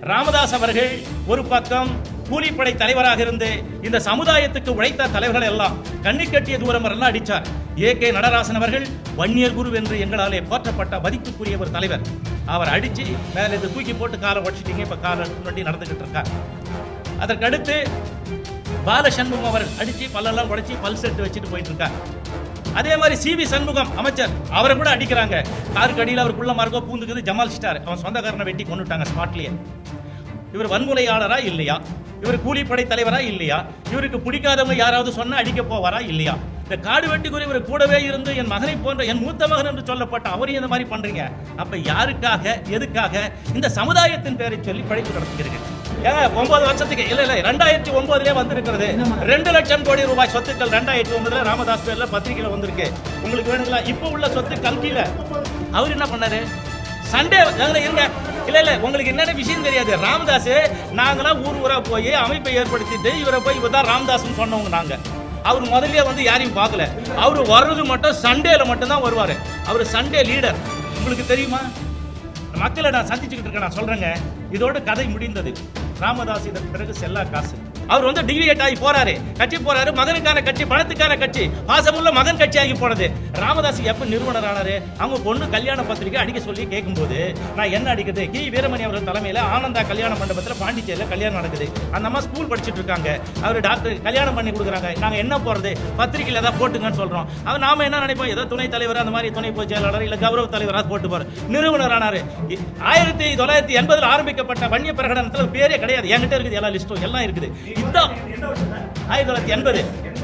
ராமதாஸ் அவர்கள் ஒரு பக்கம் கூலிப்படை தலைவராக இருந்து இந்த சமுதாயத்துக்கு உழைத்த தலைவர்கள் எல்லாம் கண்ணி கட்டிய தூரம் எல்லாம் அடிச்சார் ஏ கே நடராசன் அவர்கள் வன்னியர் குரு என்று எங்களாலே போற்றப்பட்ட மதிப்புக்குரிய ஒரு தலைவர் அவர் அடிச்சு மேல இது தூக்கி போட்டு காலை உடச்சிட்டீங்க இப்ப காலை முன்னாடி நடந்துகிட்டு இருக்கார் அதற்கடுத்து பாலசண்முகம் அவர் அடிச்சு பல்லெல்லாம் உடைச்சி பல் செட்டு வச்சுட்டு போயிட்டு இருக்கார் அதே மாதிரி சிவி சண்முகம் அமைச்சர் அவரை கூட அடிக்கிறாங்க காருக்கு அடியில் அவருக்குள்ள மரகோ பூந்துக்குது ஜமால் ஸ்டார் அவன் சொந்தக்காரனை வெட்டி கொண்டுட்டாங்க ஸ்பாட்லயே இவர் வன்முறையாளரா இல்லையா இவர் கூலிப்படை தலைவரா இல்லையா இவருக்கு பிடிக்காதவங்க யாராவது சொன்னா அடிக்க போவாரா இல்லையா இந்த காடு வெட்டுக்குறி இவர் கூடவே இருந்து என் மகனை போன்ற என் மூத்த மகன் என்று சொல்லப்பட்ட அவரையும் இந்த மாதிரி பண்றீங்க அப்ப யாருக்காக எதுக்காக இந்த சமுதாயத்தின் பெயரை சொல்லி பழிப்பு நடத்துகிறீர்கள் ஏங்க ஒன்பது வருஷத்துக்கு இல்ல இல்ல ரெண்டாயிரத்தி ஒன்பதுல வந்திருக்கிறது ரெண்டு லட்சம் கோடி ரூபாய் சொத்துக்கள் ரெண்டாயிரத்தி ஒன்பதுல ராமதாஸ் பேர்ல பத்திரிகையில வந்திருக்கு உங்களுக்கு வேணுங்களா இப்ப உள்ள சொத்து கல்கியில அவர் என்ன பண்ணாரு சண்டே நாங்கள இருங்க இல்ல இல்ல உங்களுக்கு என்னென்ன விஷயம் தெரியாது ராமதாஸ் நாங்களாம் ஊர் ஊரா போய் அமைப்பை ஏற்படுத்திட்டு இவரை போய் இவர் தான் ராமதாஸ்னு சொன்னவங்க நாங்க அவர் முதல்லயே வந்து யாரையும் பார்க்கல அவர் வர்றது மட்டும் சண்டேல மட்டும் தான் வருவாரு அவர் சண்டே லீடர் உங்களுக்கு தெரியுமா மக்களை நான் சந்திச்சுக்கிட்டு இருக்கேன் நான் சொல்றேங்க இதோட கதை முடிந்தது ராமதாஸ் இதற்கு பிறகு செல்லா காசு அவர் வந்து டிவியேட் ஆகி போறாரு கட்சி போறாரு மகனுக்கான கட்சி பணத்துக்கான கட்சி பாசமுள்ள மகன் கட்சி ஆகி போனது ராமதாஸ் எப்ப நிறுவனர் ஆனாரு அவங்க பொண்ணு கல்யாண பத்திரிக்கை அடிக்க சொல்லி கேட்கும்போது நான் என்ன அடிக்குது கி வீரமணி அவர்கள் தலைமையில ஆனந்தா கல்யாண மண்டபத்துல பாண்டிச்சேரியில கல்யாணம் நடக்குது அந்த அம்மா ஸ்கூல் படிச்சிட்டு இருக்காங்க அவர் டாக்டர் கல்யாணம் பண்ணி கொடுக்குறாங்க நாங்க என்ன போறது பத்திரிக்கையில ஏதாவது போட்டுங்கன்னு சொல்றோம் அவர் நாம என்ன நினைப்போம் ஏதோ துணை தலைவர் அந்த மாதிரி துணை பொதுச் செயலாளர் இல்ல கௌரவ தலைவராக போட்டு போற நிறுவனர் ஆனாரு இ- ஆயிரத்தி தொள்ளாயிரத்தி எண்பதுல ஆரம்பிக்கப்பட்ட வன்னிய பிரகடனத்துல பேரே கிடையாது என்கிட்ட இருக்குது எல்லா லிஸ்டும் எல்லாம் இருக்குது இதுதான் ஆயிரத்தி தொள்ளாயிரத்தி எண்பது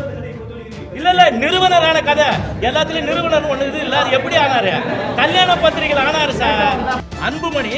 இல்ல இல்ல நிறுவனரான கதை எல்லாத்துலயும் நிறுவனர் ஒண்ணு இது இல்ல அது எப்படி ஆனாரு கல்யாண பத்திரிகையில் ஆனாரு சார் அன்புமணி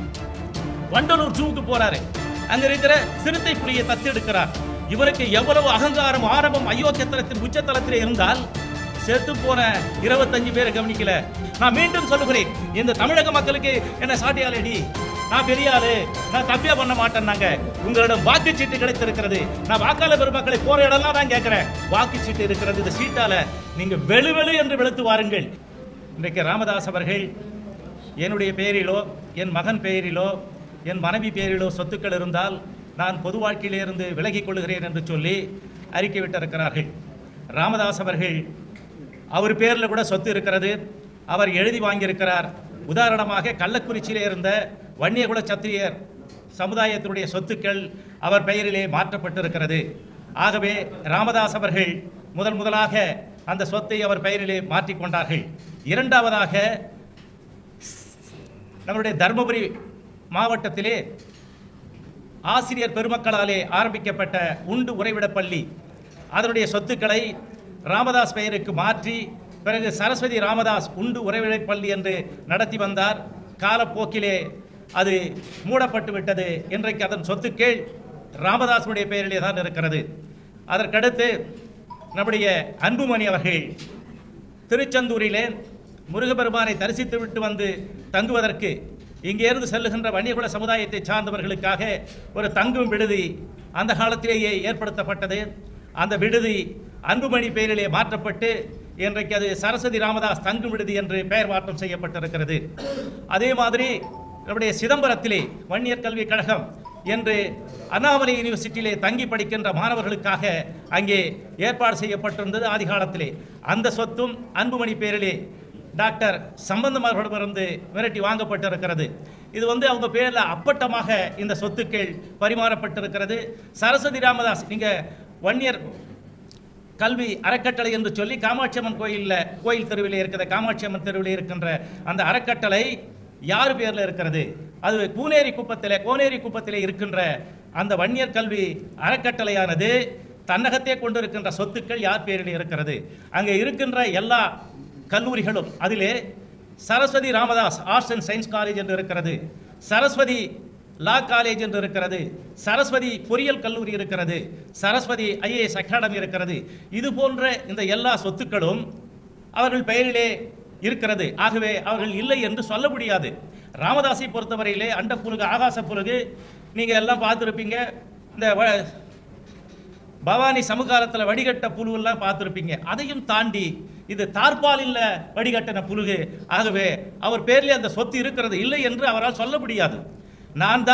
வண்டலூர் ஜூக்கு போறாரு அங்க இருக்கிற சிறுத்தை புலியை தத்தெடுக்கிறார் இவருக்கு எவ்வளவு அகங்காரம் ஆரம்பம் அயோக்கியத்தலத்தின் உச்சத்தலத்திலே இருந்தால் செத்து போன இருபத்தஞ்சு பேரை கவனிக்கல நான் மீண்டும் சொல்லுகிறேன் இந்த தமிழக மக்களுக்கு என்ன சாட்டியாலேடி நான் பெரிய ஆளு நான் தப்பியா பண்ண மாட்டேன்னாங்க உங்களிடம் வாக்குச்சீட்டு கிடைத்திருக்கிறது நான் வாக்காளர் பெருமக்களை போற இடம்லாம் தான் கேட்கிறேன் வாக்குச்சீட்டு இருக்கிறது இந்த சீட்டால நீங்க வெளு வெளு என்று வெளுத்து வாருங்கள் இன்றைக்கு ராமதாஸ் அவர்கள் என்னுடைய பெயரிலோ என் மகன் பெயரிலோ என் மனைவி பெயரிலோ சொத்துக்கள் இருந்தால் நான் பொது வாழ்க்கையிலிருந்து விலகிக் கொள்கிறேன் என்று சொல்லி அறிக்கை விட்டிருக்கிறார்கள் ராமதாஸ் அவர்கள் அவர் பேரில் கூட சொத்து இருக்கிறது அவர் எழுதி வாங்கியிருக்கிறார் உதாரணமாக கள்ளக்குறிச்சியிலே இருந்த வன்னியகுல சத்திரியர் சமுதாயத்தினுடைய சொத்துக்கள் அவர் பெயரிலே மாற்றப்பட்டிருக்கிறது ஆகவே ராமதாஸ் அவர்கள் முதல் முதலாக அந்த சொத்தை அவர் பெயரிலே மாற்றிக்கொண்டார்கள் இரண்டாவதாக நம்முடைய தருமபுரி மாவட்டத்திலே ஆசிரியர் பெருமக்களாலே ஆரம்பிக்கப்பட்ட உண்டு உறைவிடப் பள்ளி அதனுடைய சொத்துக்களை ராமதாஸ் பெயருக்கு மாற்றி பிறகு சரஸ்வதி ராமதாஸ் உண்டு உறைவிடப் பள்ளி என்று நடத்தி வந்தார் காலப்போக்கிலே அது மூடப்பட்டு விட்டது இன்றைக்கு அதன் சொத்துக்கள் ராமதாஸுடைய பெயரிலே தான் இருக்கிறது அதற்கடுத்து நம்முடைய அன்புமணி அவர்கள் திருச்செந்தூரிலே முருகபெருமானை தரிசித்து விட்டு வந்து தங்குவதற்கு இங்கேருந்து செல்லுகின்ற வன்னியகுல சமுதாயத்தை சார்ந்தவர்களுக்காக ஒரு தங்கும் விடுதி அந்த காலத்திலேயே ஏற்படுத்தப்பட்டது அந்த விடுதி அன்புமணி பெயரிலே மாற்றப்பட்டு இன்றைக்கு அது சரஸ்வதி ராமதாஸ் தங்கும் விடுதி என்று பெயர் மாற்றம் செய்யப்பட்டிருக்கிறது அதே மாதிரி நம்முடைய சிதம்பரத்திலே வன்னியர் கல்விக் கழகம் என்று அண்ணாமலை யூனிவர்சிட்டியிலே தங்கி படிக்கின்ற மாணவர்களுக்காக அங்கே ஏற்பாடு செய்யப்பட்டிருந்தது ஆதி காலத்திலே அந்த சொத்தும் அன்புமணி பேரிலே டாக்டர் சம்பந்தம் அவர்களிடமிருந்து மிரட்டி வாங்கப்பட்டிருக்கிறது இது வந்து அவங்க பேரில் அப்பட்டமாக இந்த சொத்துக்கள் பரிமாறப்பட்டிருக்கிறது சரஸ்வதி ராமதாஸ் நீங்க வன்னியர் கல்வி அறக்கட்டளை என்று சொல்லி காமாட்சி அம்மன் கோயிலில் கோயில் தெருவில் இருக்கிற காமாட்சி அம்மன் தெருவில் இருக்கின்ற அந்த அறக்கட்டளை யார் பேரில் இருக்கிறது அது பூனேரி குப்பத்திலே கோனேரி குப்பத்திலே இருக்கின்ற அந்த வன்னியர் கல்வி அறக்கட்டளையானது தன்னகத்தே கொண்டிருக்கின்ற சொத்துக்கள் யார் பேரில் இருக்கிறது அங்கே இருக்கின்ற எல்லா கல்லூரிகளும் அதிலே Saraswathi Ramadoss arts and science college என்று இருக்கிறது சரஸ்வதி லா காலேஜ் என்று இருக்கிறது சரஸ்வதி பொறியியல் கல்லூரி இருக்கிறது சரஸ்வதி ஐஏஎஸ் அகாடமி இருக்கிறது இது போன்ற இந்த எல்லா சொத்துக்களும் அவர்கள் பெயரிலே இருக்கிறது ஆகவே அவர்கள் இல்லை என்று சொல்ல முடியாது ராமதாஸை பொறுத்தவரையிலே அண்ட புலுகு ஆகாச புலுகு நீங்கள் எல்லாம் பார்த்துருப்பீங்க இந்த வ- பவானி சமகாலத்தில் வடிகட்ட புழுவெல்லாம் பார்த்துருப்பீங்க அதையும் தாண்டி இது தார்பால் இல்ல வடிகட்டின புழுகு ஆகவே அவர் பேரில் அந்த சொத்து இருக்கிறது இல்லை என்று அவரால் சொல்ல முடியாது நான் தான்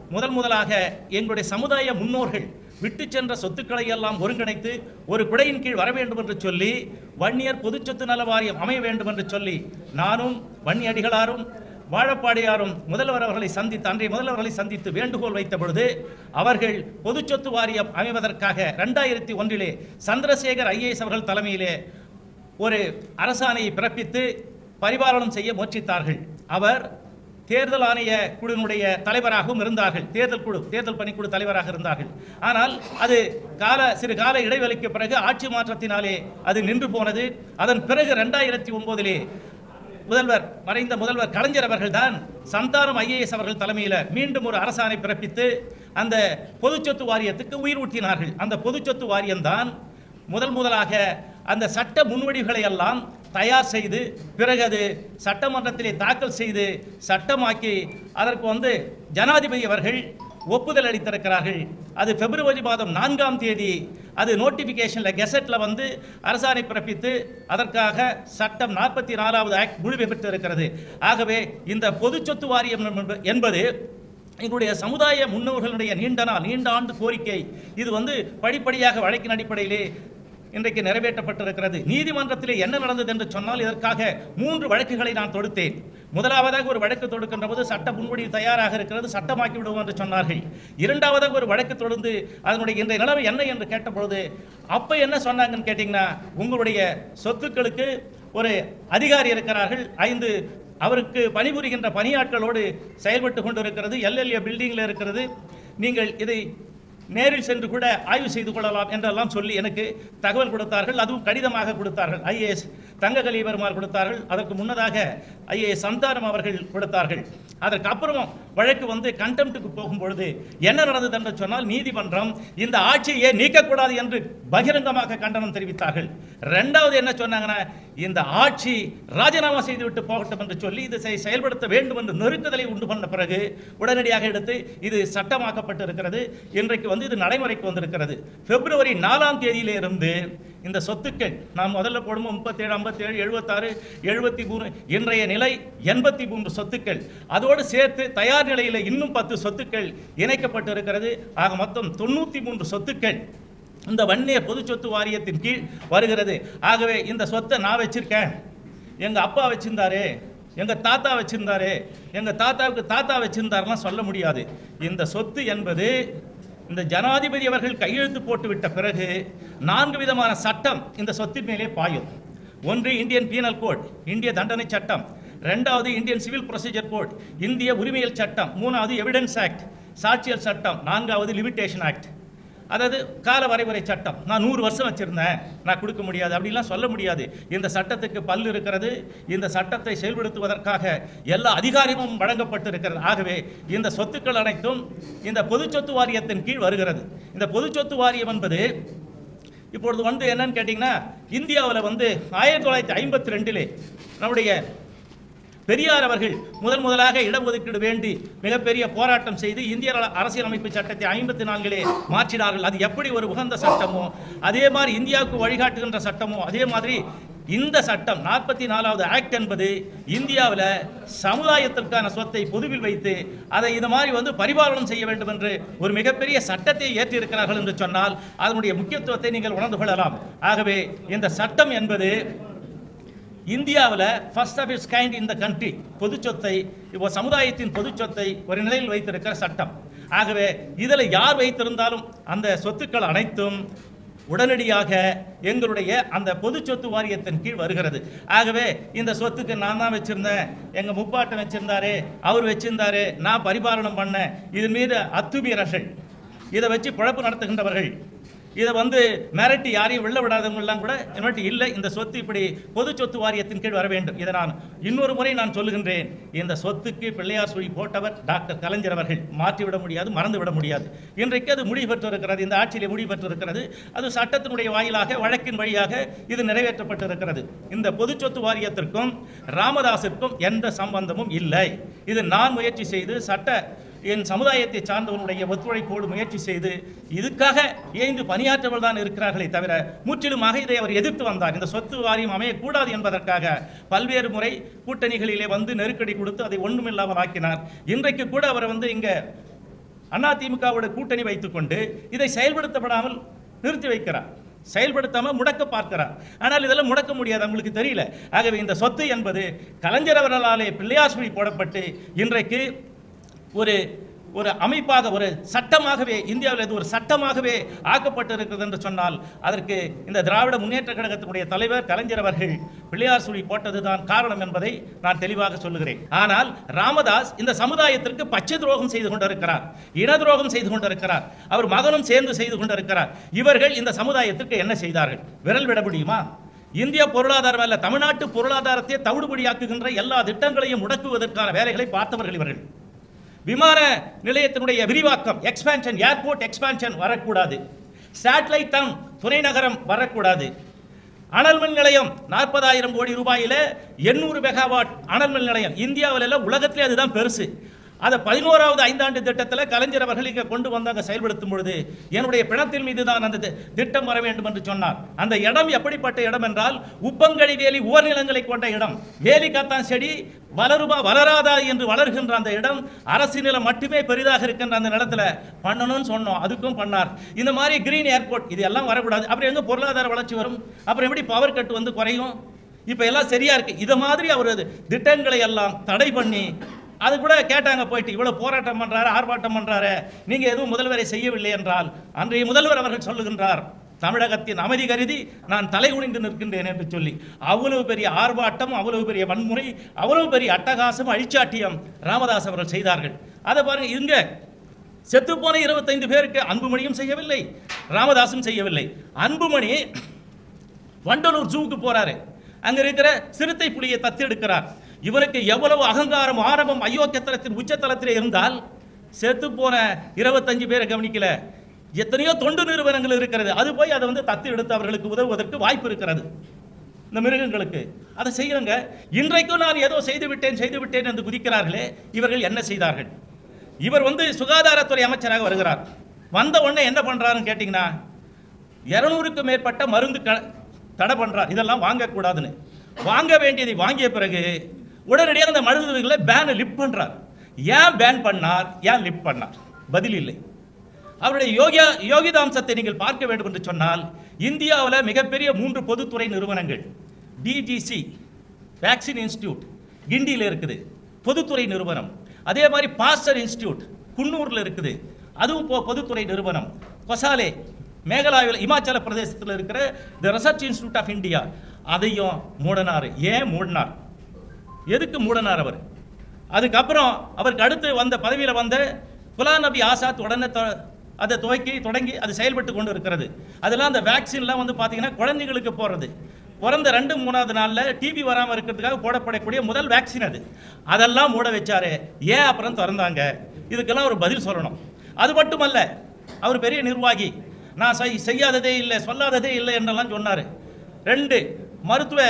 முதல் முதலாக எங்களுடைய சமுதாய முன்னோர்கள் விட்டு சென்ற சொத்துக்களை எல்லாம் ஒருங்கிணைத்து ஒரு குடையின் கீழ் வர வேண்டும் என்று சொல்லி வன்னியர் பொதுச்சொத்து நல வாரியம் அமைய வேண்டும் என்று சொல்லி நானும் வன்னியடிகளாரும் வாழப்பாடியாரும் முதல்வர் அவர்களை சந்தித்து அன்றைய முதல்வர்களை சந்தித்து வேண்டுகோள் வைத்த பொழுது அவர்கள் பொதுச்சொத்து வாரியம் அமைவதற்காக ரெண்டாயிரத்தி ஒன்றிலே சந்திரசேகர் ஐஏஎஸ் அவர்கள் தலைமையிலே ஒரு அரசாணையை பிறப்பித்து பரிபாலனம் செய்ய முயற்சித்தார்கள் அவர் தேர்தல் ஆணைய குழுவினுடைய தலைவராகவும் இருந்தார்கள் தேர்தல் குழு தேர்தல் பணிக்குழு தலைவராக இருந்தார்கள் ஆனால் அது கால சிறு கால இடைவெளிக்கு பிறகு ஆட்சி மாற்றத்தினாலே அது நின்று போனது அதன் பிறகு ரெண்டாயிரத்தி ஒன்பதிலே முதல்வர் மறைந்த முதல்வர் கலைஞர் அவர்கள்தான் சந்தானம் ஐஏஎஸ் அவர்கள் தலைமையில் மீண்டும் ஒரு அரசாணை பிறப்பித்து அந்த பொதுச்சொத்து வாரியத்துக்கு உயிர் ஊட்டினார்கள் அந்த பொதுச்சொத்து வாரியம்தான் முதல் முதலாக அந்த சட்ட முன்வடிவுகளை எல்லாம் தயார் செய்து பிறகு அது சட்டமன்றத்திலே தாக்கல் செய்து சட்டமாக்கி அதற்கு வந்து ஜனாதிபதி அவர்கள் ஒப்புதல் அளித்திருக்கிறார்கள் அது பிப்ரவரி மாதம் நான்காம் தேதி அது நோட்டிஃபிகேஷனில் கெசட்டில் வந்து அரசாணை பிறப்பித்து அதற்காக சட்டம் நாற்பத்தி நாலாவது ஆக்ட் முழுமை பெற்றிருக்கிறது ஆகவே இந்த பொது சொத்து வாரியம் என்ப- என்பது எங்களுடைய சமுதாய முன்னோர்களுடைய நீண்ட நாள் நீண்ட ஆண்டு கோரிக்கை இது வந்து படிப்படியாக வழக்கின் அடிப்படையிலே இன்றைக்கு நிறைவேற்றப்பட்டிருக்கிறது நீதிமன்றத்திலே என்ன நடந்தது என்று சொன்னால் இதற்காக மூன்று வழக்குகளை நான் தொடுத்தேன் முதலாவதாக ஒரு வழக்கு தொடுக்கின்ற போது சட்ட முன்வடிவு தயாராக இருக்கிறது சட்டமாக்கி விடுவோம் என்று சொன்னார்கள் இரண்டாவதாக ஒரு வழக்கு தொடர்ந்து அதனுடைய இன்றைய நிலைமை என்ன என்று கேட்டபொழுது அப்ப என்ன சொன்னாங்கன்னு கேட்டிங்கன்னா உங்களுடைய சொத்துக்களுக்கு ஒரு அதிகாரி இருக்கிறார்கள் ஐந்து அவருக்கு பணிபுரிகின்ற பணியாட்களோடு செயல்பட்டு கொண்டிருக்கிறது எல்எல்ஏ பில்டிங்கில் இருக்கிறது நீங்கள் இதை நேரில் சென்று கூட ஆய்வு செய்து கொள்ளலாம் என்றெல்லாம் சொல்லி எனக்கு தகவல் கொடுத்தார்கள் அதுவும் கடிதமாக கொடுத்தார்கள் ஐஏஎஸ் தங்ககலி பெருமாள் கொடுத்தார்கள் அதற்கு முன்னதாக ஐஏஎஸ் சந்தானம் அவர்கள் கொடுத்தார்கள் அதற்கு அப்புறமும் வழக்கு வந்து கண்டெம்ட்டுக்கு போகும்பொழுது என்ன நடந்தது என்று சொன்னால் நீதிமன்றம் இந்த ஆட்சியை நீக்கக்கூடாது என்று பகிரங்கமாக கண்டனம் தெரிவித்தார்கள் ரெண்டாவது என்ன சொன்னாங்கன்னா இந்த ஆட்சி ராஜினாமா செய்துவிட்டு போகட்டும் என்று சொல்லி இது செய்- செயல்படுத்த வேண்டும் என்று நெருக்குதலை உண்டு பண்ண பிறகு உடனடியாக எடுத்து இது சட்டமாக்கப்பட்டு இருக்கிறது இன்றைக்கு வந்து இது நடைமுறைக்கு வந்திருக்கிறது பிப்ரவரி நாலாம் தேதியிலிருந்து இந்த சொத்துக்கள் நாம் முதல்ல போடும்போது முப்பத்தேழு ஐம்பத்தேழு எழுபத்தாறு எழுபத்தி மூணு இன்றைய நிலை எண்பத்தி மூன்று சொத்துக்கள் அதோடு சேர்த்து தயார் நிலையில் இன்னும் பத்து சொத்துக்கள் இணைக்கப்பட்டு இருக்கிறது ஆக மொத்தம் தொண்ணூற்றி மூன்று சொத்துக்கள் இந்த வன்னிய பொது சொத்து வாரியத்தின் கீழ் வருகிறது ஆகவே இந்த சொத்தை நான் வச்சிருக்கேன் எங்க அப்பா வச்சிருந்தாரு எங்க தாத்தா வச்சிருந்தாரு எங்க தாத்தாவுக்கு தாத்தா வச்சிருந்தாருலாம் சொல்ல முடியாது இந்த சொத்து என்பது இந்த ஜனாதிபதி அவர்கள் கையெழுத்து போட்டு விட்ட பிறகு நான்கு விதமான சட்டம் இந்த சொத்தின் மேலே பாயும் ஒன்று இந்தியன் பீனல் கோட் இந்திய தண்டனை சட்டம் ரெண்டாவது இந்தியன் சிவில் ப்ரொசீஜர் கோட் இந்திய உரிமையல் சட்டம் மூணாவது எவிடன்ஸ் ஆக்ட் சாட்சியல் சட்டம் நான்காவது லிமிட்டேஷன் ஆக்ட் அதாவது கால வரைமுறை சட்டம் நான் நூறு வருஷம் வச்சிருந்தேன் நான் கொடுக்க முடியாது அப்படிலாம் சொல்ல முடியாது இந்த சட்டத்துக்கு பல் இருக்கிறது இந்த சட்டத்தை செயல்படுத்துவதற்காக எல்லா அதிகாரமும் வழங்கப்பட்டிருக்கிறது ஆகவே இந்த சொத்துக்கள் அனைத்தும் இந்த பொது சொத்து வாரியத்தின் கீழ் வருகிறது இந்த பொது சொத்து வாரியம் என்பது இப்பொழுது வந்து என்னன்னு கேட்டிங்கன்னா இந்தியாவில் வந்து ஆயிரத்தி தொள்ளாயிரத்தி ஐம்பத்தி ரெண்டிலே நம்முடைய பெரியார் அவர்கள் முதல் முதலாக இடஒதுக்கீடு வேண்டி மிகப்பெரிய போராட்டம் செய்து இந்திய அர- அரசியலமைப்பு சட்டத்தை ஐம்பத்தி நான்கிலே மாற்றினார்கள் அது எப்படி ஒரு உகந்த சட்டமோ அதே மாதிரி இந்தியாவுக்கு வழிகாட்டுகின்ற சட்டமோ அதே மாதிரி இந்த சட்டம் நாற்பத்தி நாலாவது ஆக்ட் என்பது இந்தியாவில் சமுதாயத்திற்கான சொத்தை பொதுவில் வைத்து அதை இது மாதிரி வந்து பரிபாலனம் செய்ய வேண்டும் என்று ஒரு மிகப்பெரிய சட்டத்தை ஏற்றிருக்கிறார்கள் என்று சொன்னால் அதனுடைய முக்கியத்துவத்தை நீங்கள் உணர்ந்து கொள்ளலாம் ஆகவே இந்த சட்டம் என்பது இந்தியாவில் ஃபர்ஸ்ட் ஆஃப் இட்ஸ் கைண்ட் இந்த கண்ட்ரி பொது சொத்தை இப்போ சமுதாயத்தின் பொது சொத்தை ஒரு நிலையில் வைத்திருக்கிற சட்டம் ஆகவே இதில் யார் வைத்திருந்தாலும் அந்த சொத்துக்கள் அனைத்தும் உடனடியாக எங்களுடைய அந்த பொது சொத்து வாரியத்தின் கீழ் வருகிறது ஆகவே இந்த சொத்துக்கு நான் தான் வச்சிருந்தேன் எங்க முப்பாட்டன் வச்சிருந்தாரு அவர் வச்சிருந்தாரு நான் பரிபாலனம் பண்ணேன் இது மீது அத்துமீறல்கள் இதை வச்சு குழப்பு நடத்துகின்றவர்கள் இதை வந்து மிரட்டி யாரையும் வெளில விடாதவங்கெல்லாம் கூட மிரட்டி இல்லை இந்த சொத்து இப்படி பொது சொத்து வாரியத்தின் கீழ் வர வேண்டும் இதை நான் இன்னொரு முறை நான் சொல்லுகின்றேன் இந்த சொத்துக்கு பிள்ளையார் சுழி போட்டவர் டாக்டர் கலைஞர் அவர்கள் மாற்றிவிட முடியாது மறந்து விட முடியாது இன்றைக்கு அது முடிவு பெற்றிருக்கிறது இந்த ஆட்சியிலே முடிவு பெற்றிருக்கிறது அது சட்டத்தினுடைய வாயிலாக வழக்கின் வழியாக இது நிறைவேற்றப்பட்டிருக்கிறது இந்த பொது சொத்து வாரியத்திற்கும் ராமதாஸிற்கும் எந்த சம்பந்தமும் இல்லை இது நான் முயற்சி செய்து சட்ட என் சமுதாயத்தை சார்ந்தவனுடைய ஒத்துழைப்போடு முயற்சி செய்து இதுக்காக ஏய்ந்து பணியாற்றவர்கள் தான் இருக்கிறார்களே தவிர முற்றிலுமாக இதை அவர் எதிர்த்து வந்தார் இந்த சொத்து வாரியம் அமையக்கூடாது என்பதற்காக பல்வேறு முறை கூட்டணிகளிலே வந்து நெருக்கடி கொடுத்து அதை ஒன்றுமில்லாமல் ஆக்கினார் இன்றைக்கு கூட அவர் வந்து இங்கே அதிமுகவோட கூட்டணி வைத்துக்கொண்டு இதை செயல்படுத்தப்படாமல் நிறுத்தி வைக்கிறார் செயல்படுத்தாம முடக்க பார்க்கிறார் ஆனால் இதெல்லாம் முடக்க முடியாது அவங்களுக்கு தெரியல ஆகவே இந்த சொத்து என்பது கலைஞர் அவர்களாலே பிள்ளையார் சுழி போடப்பட்டு இன்றைக்கு ஒரு ஒரு அமைப்பாக ஒரு சட்டமாகவே இந்தியாவில் இது ஒரு சட்டமாகவே ஆக்கப்பட்டிருக்கிறது என்று சொன்னால் அதற்கு இந்த திராவிட முன்னேற்ற கழகத்தினுடைய தலைவர் கலைஞர் அவர்கள் பிள்ளையார் சுழி போட்டதுதான் காரணம் என்பதை நான் தெளிவாக சொல்லுகிறேன் ஆனால் ராமதாஸ் இந்த சமுதாயத்திற்கு பச்சை துரோகம் செய்து கொண்டிருக்கிறார் இன துரோகம் செய்து கொண்டிருக்கிறார் அவர் மகனும் சேர்ந்து செய்து கொண்டிருக்கிறார் இவர்கள் இந்த சமுதாயத்திற்கு என்ன செய்தார்கள் விரல் விட முடியுமா இந்திய பொருளாதாரம் அல்ல தமிழ்நாட்டு பொருளாதாரத்தை தவிடுபடியாக்குகின்ற எல்லா திட்டங்களையும் முடக்குவதற்கான வேலைகளை பார்த்தவர்கள் இவர்கள் விமான நிலையத்தினுடைய விரிவாக்கம் எக்ஸ்பான்ஷன் ஏர்போர்ட் எக்ஸ்பான்ஷன் வரக்கூடாது சேட்டலைட் டவுன் துணை நகரம் வரக்கூடாது அனல் மின் நிலையம் நாற்பதாயிரம் கோடி ரூபாயில எண்ணூறு மெகாவாட் அனல் மின் நிலையம் இந்தியாவில் எல்லாம் உலகத்திலே அதுதான் பெருசு அதை பதினோராவது ஐந்தாண்டு திட்டத்தில் கலைஞர் அவர்கள் இங்கே கொண்டு வந்தாங்க செயல்படுத்தும் பொழுது என்னுடைய பிணத்தின் மீது தான் அந்த தி- திட்டம் வர வேண்டும் என்று சொன்னார் அந்த இடம் எப்படிப்பட்ட இடம் என்றால் உப்பங்கழி வேலி ஓர்நிலங்களை கொண்ட இடம் வேலி காத்தான் செடி வளருமா வளராதா என்று வளர்கின்ற அந்த இடம் அரசு நிலம் மட்டுமே பெரிதாக இருக்கின்ற அந்த நிலத்துல பண்ணணும்னு சொன்னோம் அதுக்கும் பண்ணார் இந்த மாதிரி கிரீன் ஏர்போர்ட் இது எல்லாம் வரக்கூடாது அப்புறம் எங்க பொருளாதார வளர்ச்சி வரும் அப்புறம் எப்படி பவர் கட் வந்து குறையும் இப்ப எல்லாம் சரியா இருக்கு இத மாதிரி அவர் திட்டங்களை எல்லாம் தடை பண்ணி அது கூட கேட்டாங்க போயிட்டு இவ்வளவு போராட்டம் பண்றாரு ஆர்ப்பாட்டம் பண்றாரு நீங்க எதுவும் முதல்வரை செய்யவில்லை என்றால் அன்றைய முதல்வர் அவர்கள் சொல்லுகின்றார் தமிழகத்தின் அமைதி கருதி நான் தலை குனிந்து நிற்கின்றேன் என்று சொல்லி அவ்வளவு பெரிய ஆர்ப்பாட்டம் அவ்வளவு பெரிய வன்முறை அவ்வளவு பெரிய அட்டகாசம் அழிச்சாட்டியம் ராமதாஸ் அவர்கள் செய்தார்கள் அதை பாருங்க இங்க செத்துப்போன இருபத்தைந்து பேருக்கு அன்புமணியும் செய்யவில்லை ராமதாசும் செய்யவில்லை அன்புமணி வண்டலூர் ஜூவுக்கு போறாரு அங்க இருக்கிற சிறுத்தை புலியை தத்தெடுக்கிறார் இவருக்கு எவ்வளவு அகங்காரம் ஆரம்பம் அயோக்கியத்தனத்தின் உச்சத்தலத்திலே இருந்தால் செத்து போன இருபத்தஞ்சு பேரை கவனிக்கல எத்தனையோ தொண்டு நிறுவனங்கள் இருக்கிறது அது போய் அதை வந்து தத்து எடுத்து அவர்களுக்கு உதவுவதற்கு வாய்ப்பு இருக்கிறது இந்த மிருகங்களுக்கு அதை செய்யுங்க இன்றைக்கும் நான் ஏதோ செய்து விட்டேன் செய்து விட்டேன் என்று குதிக்கிறார்களே இவர்கள் என்ன செய்தார்கள் இவர் வந்து சுகாதாரத்துறை அமைச்சராக வருகிறார் வந்த உடனே என்ன பண்றாருன்னு கேட்டிங்கன்னா இருநூறுக்கும் மேற்பட்ட மருந்து க தடை பண்றார் இதெல்லாம் வாங்கக்கூடாதுன்னு வாங்க வேண்டியதை வாங்கிய பிறகு உடனடியாக அந்த மருந்துகளை பேனை லிப் பண்றார் ஏன் பேன் பண்ணார் ஏன் லிப் பண்ணார் பதில் இல்லை அவருடைய யோகியா யோகிதாம்சத்தை நீங்கள் பார்க்க வேண்டும் என்று சொன்னால் இந்தியாவில் மிகப்பெரிய மூன்று பொதுத்துறை நிறுவனங்கள் டிஜிசி வேக்சின் இன்ஸ்டியூட் கிண்டியில் இருக்குது பொதுத்துறை நிறுவனம் அதே மாதிரி பாஸ்டர் இன்ஸ்டியூட் குன்னூரில் இருக்குது அதுவும் பொ- பொதுத்துறை நிறுவனம் கொசாலே மேகாலயாவில் இமாச்சல பிரதேசத்தில் இருக்கிற the research institute of India அதையும் மூடனார் ஏன் மூடினார் எதுக்கு மூடனார் அவர் அதுக்கப்புறம் அவருக்கு அடுத்து வந்த பதவியில் வந்த குலாம் நபி ஆசாத் உடனே தொ- அதை துவக்கி தொடங்கி அது செயல்பட்டு கொண்டு இருக்கிறது அதெல்லாம் அந்த வேக்சின்லாம் வந்து பார்த்தீங்கன்னா குழந்தைகளுக்கு போடுறது பிறந்த ரெண்டு மூணாவது நாளில் டிபி வராமல் இருக்கிறதுக்காக போடப்படக்கூடிய முதல் வேக்சின் அது அதெல்லாம் மூட வச்சாரு ஏன் அப்புறம் திறந்தாங்க இதுக்கெல்லாம் ஒரு பதில் சொல்லணும் அது மட்டுமல்ல அவர் பெரிய நிர்வாகி நான் செய்- செய்யாததே இல்லை சொல்லாததே இல்லை என்றெல்லாம் சொன்னார் ரெண்டு மருத்துவ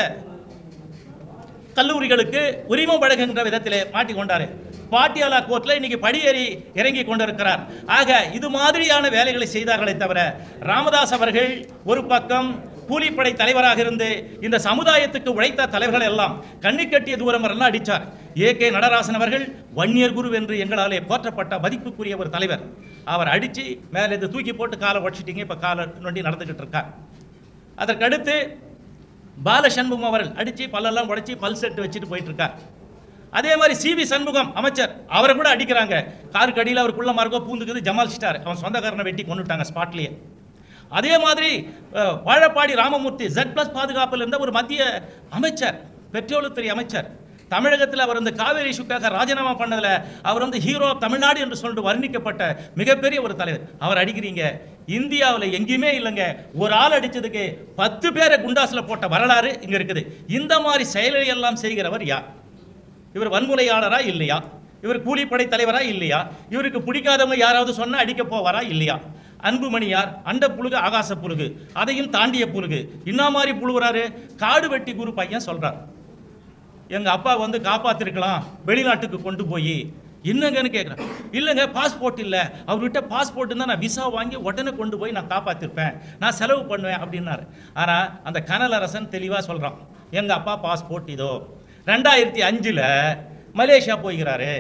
கல்லூரிகளுக்கு உரிமம் வழங்குகின்ற விதத்திலே மாட்டிக்கொண்டாரு பாட்டியாலா கோர்ட்ல இன்னைக்கு படியேறி இறங்கி கொண்டிருக்கிறார் ஆக இது மாதிரியான வேலைகளை செய்தார்களே தவிர ராமதாஸ் அவர்கள் ஒரு பக்கம் கூலிப்படை தலைவராக இருந்து இந்த சமுதாயத்துக்கு உழைத்த தலைவர்கள் எல்லாம் கண்ணி கட்டிய தூரம் எல்லாம் அடிச்சார் ஏ கே நடராசன் அவர்கள் வன்னியர் குரு என்று எங்களாலே போற்றப்பட்ட மதிப்புக்குரிய ஒரு தலைவர் அவர் அடிச்சு மேலே இது தூக்கி போட்டு காலை உடச்சிட்டீங்க இப்ப காலை நொண்டி நடந்துகிட்டு இருக்கார் அதற்கடுத்து பால சண்முகம் அவர்கள் அடிச்சு பல்லெல்லாம் உடைச்சி பல் செட்டு வச்சுட்டு போயிட்டு இருக்கார் அதே மாதிரி சிவி சண்முகம் அமைச்சர் அவரை கூட அடிக்கிறாங்க காருக்கு அடியில் அவருக்குள்ள மார்க்கோ பூந்துக்குது ஜமால் ஸ்டார் அவன் சொந்தக்காரனை வெட்டி கொண்டுட்டாங்க ஸ்பாட்லயே அதே மாதிரி அஹ், வாழப்பாடி ராமமூர்த்தி ஜெட் பிளஸ் பாதுகாப்பில் இருந்த ஒரு மத்திய அமைச்சர் பெட்ரோலுத்துறை அமைச்சர் தமிழகத்தில் அவர் இந்த காவேரி இஷ்யூக்காக ராஜினாமா பண்ணதுல அவர் வந்து ஹீரோ ஆஃப் தமிழ்நாடு என்று சொல்லிட்டு வர்ணிக்கப்பட்ட மிகப்பெரிய ஒரு தலைவர் அவர் அடிக்கிறீங்க இந்தியாவில் எங்கேயுமே இல்லைங்க ஒரு ஆள் அடிச்சதுக்கு பத்து பேரை குண்டாஸ்ல போட்ட வரலாறு இங்க இருக்குது இந்த மாதிரி செயலை எல்லாம் செய்கிறவர் யார் இவர் வன்முறையாளரா இல்லையா இவர் கூலிப்படை தலைவரா இல்லையா இவருக்கு பிடிக்காதவங்க யாராவது சொன்னா அடிக்க போவாரா இல்லையா அன்புமணி யார் அண்ட புழுகு ஆகாச புழுகு அதையும் தாண்டிய புழுகு என்ன மாதிரி புழுகுறாரு காடு வெட்டி குரு பையன் சொல்றார் எங்க அப்பா வந்து காப்பாத்திருக்கலாம் வெளிநாட்டுக்கு கொண்டு போய் என்னங்கன்னு கேட்குறேன் இல்லைங்க பாஸ்போர்ட் இல்லை அவர்கிட்ட பாஸ்போர்ட் இருந்தால் நான் விசா வாங்கி உடனே கொண்டு போய் நான் காப்பாத்திருப்பேன் நான் செலவு பண்ணுவேன் அப்படின்னாரு ஆனால் அந்த கனல் அரசன் தெளிவாக சொல்கிறான் எங்கள் அப்பா பாஸ்போர்ட் இதோ ரெண்டாயிரத்தி அஞ்சில் மலேசியா போய்கிறாரு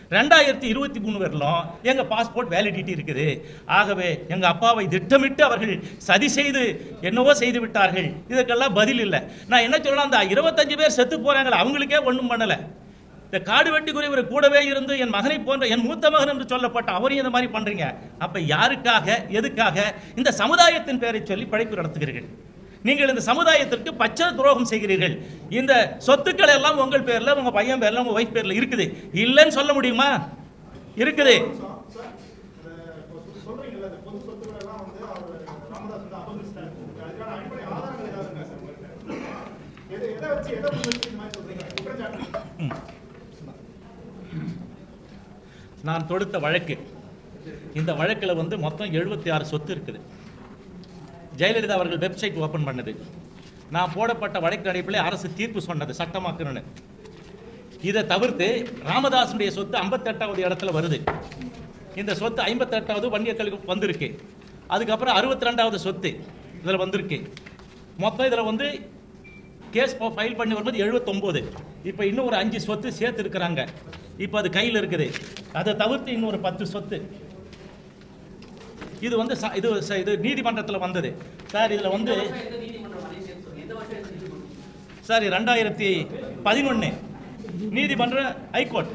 ரெண்டாயிரத்தி இருபத்தி மூணு வரலும் எங்க பாஸ்போர்ட் வேலிடிட்டி இருக்குது ஆகவே எங்க அப்பாவை திட்டமிட்டு அவர்கள் சதி செய்து என்னவோ செய்து விட்டார்கள் இதற்கெல்லாம் பதில் இல்லை நான் என்ன சொல்லலாம் அந்த இருபத்தஞ்சு பேர் செத்து போறாங்களே அவங்களுக்கே ஒன்றும் பண்ணல இந்த காடு வெட்டி குறைவர் கூடவே இருந்து என் மகனை போன்ற என் மூத்த மகன் என்று சொல்லப்பட்ட அவரையும் இந்த மாதிரி பண்றீங்க அப்ப யாருக்காக எதுக்காக இந்த சமுதாயத்தின் பெயரை சொல்லி படைப்பு நடத்துகிறீர்கள் நீங்கள் இந்த சமுதாயத்திற்கு பச்சை துரோகம் செய்கிறீர்கள் இந்த சொத்துக்கள் எல்லாம் உங்கள் பேர்ல உங்க பையன் பேர்ல உங்க ஒய்ஃப் பேர்ல இருக்குது இல்லைன்னு சொல்ல முடியுமா இருக்குது சொல்றீங்கல்ல இந்த பொது சொத்துக்கள் எல்லாம் வந்து அவர் ராமதாஸ் வந்து அபகரிச்சிட்டாரு அதுக்கான அடிப்படை ஆதாரங்கள் ஏதாவது இருக்கா சார் உங்கள்கிட்ட? எதை எதை வச்சு எதை முன்னிறுத்தி இந்த மாதிரி சொல்றீங்க குற்றச்சாட்டு நான் தொடுத்த வழக்கு இந்த வழக்கில் வந்து மொத்தம் எழுபத்தி ஆறு சொத்து இருக்குது ஜெயலலிதா அவர்கள் வெப்சைட் ஓபன் பண்ணது நான் போடப்பட்ட வழக்கு அடிப்படையில் அரசு தீர்ப்பு சொன்னது சட்டமாக்கணும்னு இதை தவிர்த்து ராமதாஸுடைய சொத்து ஐம்பத்தெட்டாவது இடத்துல வருது இந்த சொத்து ஐம்பத்தெட்டாவது வன்னியர்களுக்கு வந்திருக்கு அதுக்கப்புறம் அறுபத்தி ரெண்டாவது சொத்து இதில் வந்திருக்கு மொத்தம் இதில் வந்து கேஸ் ஃபைல் பண்ணி வரும்போது எழுபத்தொம்போது இப்போ இன்னும் ஒரு அஞ்சு சொத்து சேர்த்து இருக்கிறாங்க இப்போ அது கையில் இருக்குது அதை தவிர்த்து இன்னொரு பத்து சொத்து இது வந்து ச- இது ச- இது நீதிமன்றத்தில் வந்தது சார் இதில் வந்து சார் ரெண்டாயிரத்தி பதினொன்று நீதிமன்ற ஹைகோர்ட்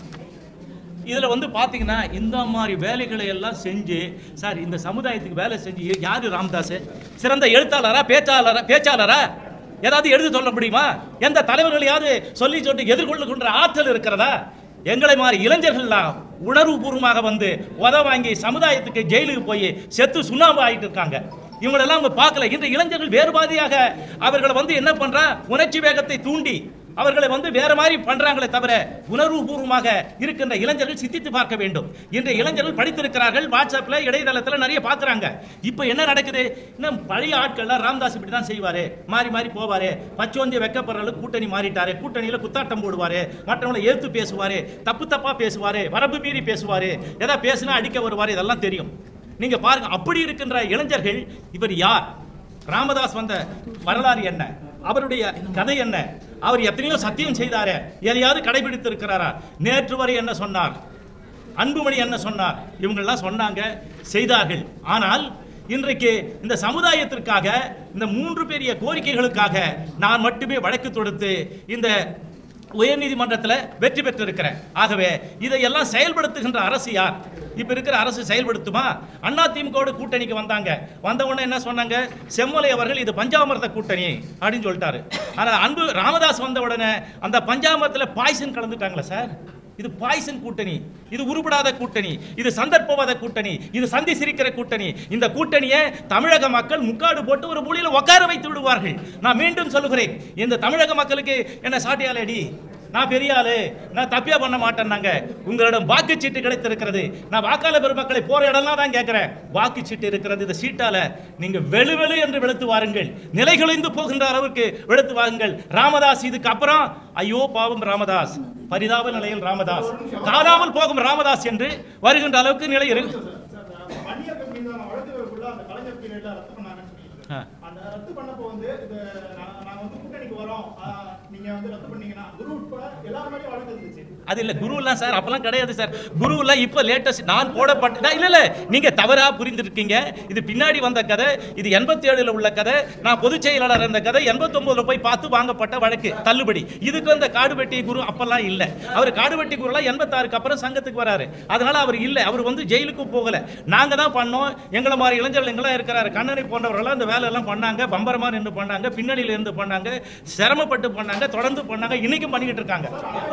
இதில் வந்து பார்த்தீங்கன்னா இந்த மாதிரி வேலைகளை எல்லாம் செஞ்சு சார் இந்த சமுதாயத்துக்கு வேலை செஞ்சு யார் ராமதாஸ் சிறந்த எழுத்தாளரா பேச்சாளரா பேச்சாளரா ஏதாவது எழுதி சொல்ல முடியுமா எந்த தலைவர்களையாவது சொல்லி சொல்லி எதிர்கொள்ளுகின்ற ஆற்றல் இருக்கிறதா எங்களை மாதிரி இளைஞர்கள்லாம் உணர்வுபூர்வமாக வந்து உத வாங்கி சமுதாயத்துக்கு ஜெயிலுக்கு போய் செத்து சுண்ணாம்பு ஆகிட்டு இருக்காங்க இவங்களெல்லாம் அவங்க பார்க்கல இந்த இளைஞர்கள் வேறுபாதியாக அவர்களை வந்து என்ன பண்றா உணர்ச்சி வேகத்தை தூண்டி அவர்களை வந்து வேற மாதிரி பண்றாங்களே தவிர உணர்வுபூர்வமாக இருக்கின்ற இளைஞர்கள் சிந்தித்து பார்க்க வேண்டும் இன்றைய இளைஞர்கள் படித்திருக்கிறார்கள் வாட்ஸ்அப்ல இடைத்தளத்துல நிறைய பார்க்கறாங்க இப்போ என்ன நடக்குது இன்னும் பழைய ஆட்கள்லாம் ராமதாஸ் இப்படி தான் செய்வாரு மாறி மாறி போவாரு பச்சோந்திய வெக்கப்படுறவங்களுக்கு கூட்டணி மாறிட்டாரு கூட்டணியில குத்தாட்டம் போடுவாரு மற்றவங்களை எதிர்த்து பேசுவாரு தப்பு தப்பா பேசுவாரு வரம்பு மீறி பேசுவாரு ஏதாவது பேசினா அடிக்க வருவாரு இதெல்லாம் தெரியும் நீங்க பாருங்க அப்படி இருக்கின்ற இளைஞர்கள் இவர் யார் ராமதாஸ் வந்த வரலாறு என்ன அவருடைய கதை என்ன அவர் எத்தனையோ சத்தியம் செய்தாரே எதையாவது கடைபிடித்து இருக்கிறாரா நேற்று வரை என்ன சொன்னார் அன்புமணி என்ன சொன்னார் இவங்கெல்லாம் சொன்னாங்க செய்தார்கள் ஆனால் இன்றைக்கு இந்த சமுதாயத்திற்காக இந்த மூன்று பெரிய கோரிக்கைகளுக்காக நான் மட்டுமே வழக்கு தொடுத்து இந்த உயர்நீதிமன்றத்தில் வெற்றி பெற்றிருக்கிறேன் ஆகவே இதையெல்லாம் செயல்படுத்துகின்ற அரசு யார் இப்ப இருக்கிற அரசு செயல்படுத்துமா அண்ணா திமுகவோட கூட்டணிக்கு வந்தாங்க வந்த உடனே என்ன சொன்னாங்க செம்மலை அவர்கள் இது பஞ்சாமிர்த கூட்டணி அப்படின்னு சொல்லிட்டாரு ஆனா அன்பு ராமதாஸ் வந்த உடனே அந்த பஞ்சாமிரத்துல பாய்சன் கலந்துட்டாங்களே சார் இது பாய்சன் கூட்டணி இது உருப்படாத கூட்டணி இது சந்தர்ப்பவாத கூட்டணி இது சந்தி சிரிக்கிற கூட்டணி இந்த கூட்டணியை தமிழக மக்கள் முக்காடு போட்டு ஒரு மூலையில உட்கார வைத்து விடுவார்கள் நான் மீண்டும் சொல்லுகிறேன் இந்த தமிழக மக்களுக்கு என்ன சாட்டியாலேடி நான் பெரிய ஆளு நான் தப்பியா பண்ண மாட்டேன்னாங்க உங்களிடம் வாக்குச்சீட்டு கிடைத்திருக்கிறது நான் வாக்காளர் பெருமக்களை போற இடம்லாம் தான் கேட்கிறேன் வாக்குச்சீட்டு இருக்கிறது இந்த சீட்டால நீங்க வெளு வெளு என்று வெளுத்து வாருங்கள் நிலைகுலைந்து போகின்ற அளவுக்கு வெளுத்து வாருங்கள் ராமதாஸ் இதுக்கு அப்புறம் ஐயோ பாவம் ராமதாஸ் பரிதாப நிலையில் ராமதாஸ் காணாமல் போகும் ராமதாஸ் என்று வருகின்ற அளவுக்கு நிலை இருக்கு வன்னியர்கள் மீதான வழக்குகளுக்குள்ள அந்த கலைஞர் பீரியட்ல ரத்து பண்ணாங்கன்னு சொன்னீங்க ஆ. அந்த ரத்து பண்ணப்போ வந்து இது நான் நாங்க வந்து கூட்டணிக்கு வரோம் ஆ, நீங்க வந்து ரத்து பண்ணீங்கன்னா குரு உட்பட எல்லார் மேலயும் வழக்கு இருந்துச்சு அது இல்ல குருலாம் சார் அப்பெல்லாம் கிடையாது சார் குருலாம் இப்போ லேட்டஸ்ட் நான் போடப்பட்ட நான் இல்ல இல்ல நீங்க தவறா புரிந்திருக்கீங்க இது பின்னாடி வந்த கதை இது எண்பத்தி ஏழுல உள்ள கதை நான் பொதுச் செயலாளர் இருந்த கதை எண்பத்தொன்பதுல போய் பார்த்து வாங்கப்பட்ட வழக்கு தள்ளுபடி இதுக்கு அந்த காடுவெட்டி குரு அப்பெல்லாம் இல்ல அவர் காடுவெட்டி குருலாம் எண்பத்தாறுக்கு அப்புறம் சங்கத்துக்கு வராரு அதனால அவர் இல்ல அவர் வந்து ஜெயிலுக்கும் போகல நாங்க தான் பண்ணோம் எங்களை மாதிரி இளைஞர்கள் எங்கெல்லாம் இருக்கிறாரு கண்ணனை போன்றவர்கள்லாம் இந்த வேலை எல்லாம் பண்ணாங்க பம்பரமா நின்று பண்ணாங்க பின்னணியில இருந்து பண்ணாங்க சிரமப்பட்டு பண்ணாங்க தொடர்ந்து பண்ணாங்க இன்னைக்கும் பண்ணிக்கிட்டு இருக்காங்க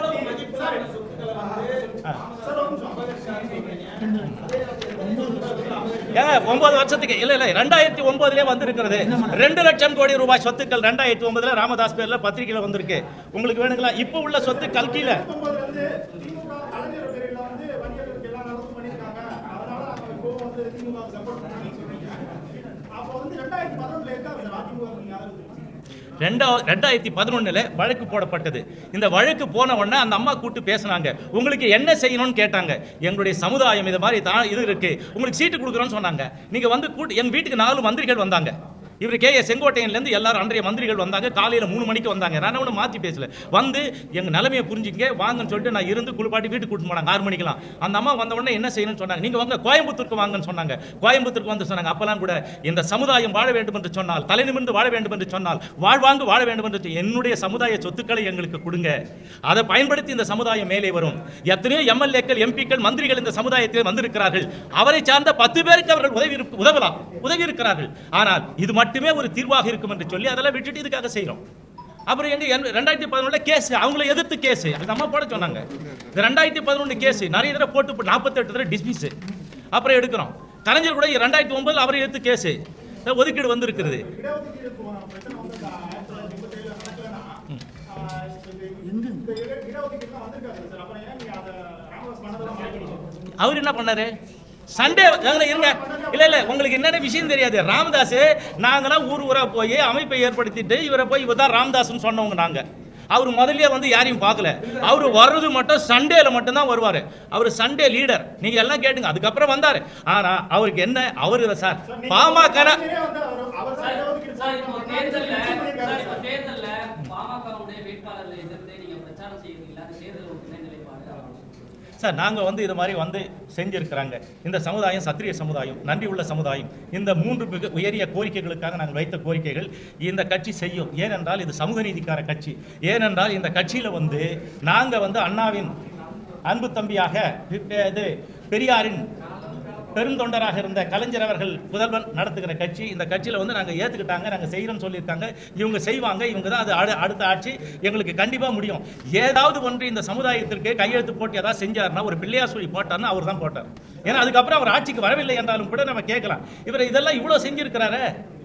ஏங்க ஒன்பது வருஷத்துக்கு இல்ல இல்ல ரெண்டாயிரத்தி ஒன்பதுலயே வந்திருக்கிறது ரெண்டு லட்சம் கோடி ரூபாய் சொத்துக்கள் ரெண்டாயிரத்தி ஒன்பதுல ராமதாஸ் பேர்ல பத்திரிகையில வந்திருக்கு உங்களுக்கு வேணுங்களா இப்போ உள்ள சொத்து கல்கியில பத்தொன்பதுல இருந்து திமுக கலைஞர் பீரியட்ல வந்து வன்னியர்களுக்கு எல்லாம் நல்லதும் பண்ணியிருக்காங்க அதனால நாங்க இப்போ வந்து திமுக சப்போர்ட் பண்ணி சொல்றீங்க அப்போ வந்து ரெண்டாயிரத்தி பதினொன்றுல இருக்காது சார் அதிமுக நீங்க ஆதரவு தெரிவிச்சீங்க. ரெண்டா ரெண்டாயிரத்தி பதினொன்னுல வழக்கு போடப்பட்டது இந்த வழக்கு போன உடனே அந்த அம்மா கூட்டு பேசுனாங்க உங்களுக்கு என்ன செய்யணும்னு கேட்டாங்க எங்களுடைய சமுதாயம் இது மாதிரி தான் இது இருக்கு உங்களுக்கு சீட்டு கொடுக்குறோன்னு சொன்னாங்க நீங்க வந்து கூட்டு எங்க வீட்டுக்கு நாலு மந்திரிகள் வந்தாங்க இவர் கே ஏ செங்கோட்டையன்லேருந்து எல்லாரும் அன்றைய மந்திரிகள் வந்தாங்க காலையில் மூணு மணிக்கு வந்தாங்க நான் ஒன்றும் மாற்றி பேசல வந்து எங்கள் நிலைமையை புரிஞ்சுங்க வாங்கன்னு சொல்லிட்டு நான் இருந்து குளிப்பாட்டி வீட்டுக்கு கூட்டு போனாங்க ஆறு மணிக்கெல்லாம் அந்த அம்மா வந்த உடனே என்ன செய்யணும்னு சொன்னாங்க நீங்கள் வாங்க கோயம்புத்தூருக்கு வாங்கன்னு சொன்னாங்க கோயம்புத்தூருக்கு வந்து சொன்னாங்க அப்பெல்லாம் கூட இந்த சமுதாயம் வாழ வேண்டும் என்று சொன்னால் தலை நிமிர்ந்து வாழ வேண்டும் என்று சொன்னால் வாழ்வாங்கு வாழ வேண்டும் என்று சொ- என்னுடைய சமுதாய சொத்துக்களை எங்களுக்கு கொடுங்க அதை பயன்படுத்தி இந்த சமுதாயம் மேலே வரும் எத்தனையோ எம்எல்ஏக்கள் எம்பிக்கள் மந்திரிகள் இந்த சமுதாயத்தில் வந்திருக்கிறார்கள் அவரை சார்ந்த பத்து பேருக்கு அவர்கள் உதவி இருக்கு- உதவலாம் உதவி இருக்கிறார்கள் ஆனால் இது மட்டுமே ஒரு தீர்வாக இருக்கும் என்று சொல்லி அதெல்லாம் விட்டுட்டு இதுக்காக செய்கிறோம் அப்புறம் எங்க என் ரெண்டாயிரத்தி பதினொன்றுல கேஸ் அவங்கள எதிர்த்து கேஸ் அது அம்மா போட சொன்னாங்க இந்த ரெண்டாயிரத்தி பதினொன்று கேஸ் நிறைய தடவை போட்டு நாற்பத்தெட்டு தடவை டிஸ்மிஸ் அப்புறம் எடுக்கிறோம் கலைஞர் கூட ரெண்டாயிரத்தி ஒன்பதுல அவரை எதிர்த்து கேஸ் ஒதுக்கீடு வந்திருக்கிறது இடஒதுக்கீடு போன பிரச்சனை வந்து இந்த ஆயிரத்தி தொள்ளாயிரத்தி முப்பத்தி ஏழுல நடக்கலன்னா, ஆஹ் இந்த இந்த இட- இடஒதுக்கீடுலாம் வந்திருக்காது சார். அப்புறம் ஏன் நீங்க அதை ராமதாஸ் பண்ணதெல்லாம் மறைக்கிறீங்க? அவர் என்ன பண்ணாரு சண்டே இருங்க, இருங்க இல்ல இல்ல உங்களுக்கு என்னென்ன விஷயம் தெரியாது ராமதாஸ் நாங்களாம் ஊர் ஊரா போய் அமைப்பை ஏற்படுத்திட்டு இவரை போய் இவர் தான் ராமதாஸ்னு சொன்னவங்க நாங்க அவர் முதல்லயே வந்து யாரையும் பார்க்கல அவர் வர்றது மட்டும் சண்டேல மட்டும் தான் வருவாரு அவர் சண்டே லீடர் நீங்க எல்லாம் கேட்டுங்க அதுக்கப்புறம் வந்தாரு ஆனா அவருக்கு என்ன அவரு சார் பாமக கலைஞரே வந்து அவர் அவர் தான் இடஒதுக்கீடு சார் இப்போ போடணும் தேர்தல்ல அப்படின்னு சார் இப்போ சொல்லியிருக்காரு சார். தேர்தல்ல பாமகவுடைய வேட்பாளர்களை எதிர்த்து நீங்க பிரச்சாரம் செய்யறீங்களா அந்த தேர்தல் ஒரு துணை நிலைப்பாடு சார் நாங்கள் வந்து இது மாதிரி வந்து செஞ்சிருக்கிறாங்க இந்த சமுதாயம் சத்திரிய சமுதாயம் நன்றி உள்ள சமுதாயம் இந்த மூன்று மிக உயரிய கோரிக்கைகளுக்காக நாங்கள் வைத்த கோரிக்கைகள் இந்த கட்சி செய்யும் ஏனென்றால் இது சமூக நீதிக்கார கட்சி ஏனென்றால் இந்த கட்சியில் வந்து நாங்கள் வந்து அண்ணாவின் அன்பு தம்பியாக இப்ப இது பெரியாரின் பெருந்தொண்டராக இருந்த கலைஞர் அவர்கள் புதல்வன் நடத்துகிற கட்சி இந்த கட்சியில் வந்து நாங்கள் ஏற்றுக்கிட்டாங்க நாங்கள் செய்கிறோம்னு சொல்லியிருக்காங்க இவங்க செய்வாங்க இவங்க தான் அது அடு- அடுத்த ஆட்சி எங்களுக்கு கண்டிப்பாக முடியும் ஏதாவது ஒன்று இந்த சமுதாயத்திற்கு கையெழுத்து போட்டு ஏதாவது செஞ்சாருன்னா ஒரு பிள்ளையார் சொல்லி போட்டார்னா அவர் தான் போட்டார் ஏன்னா அதுக்கப்புறம் அவர் ஆட்சிக்கு வரவில்லை என்றாலும் கூட நம்ம கேட்கலாம் இவர் இதெல்லாம் இவ்வளோ செஞ்சிருக்கிறாரு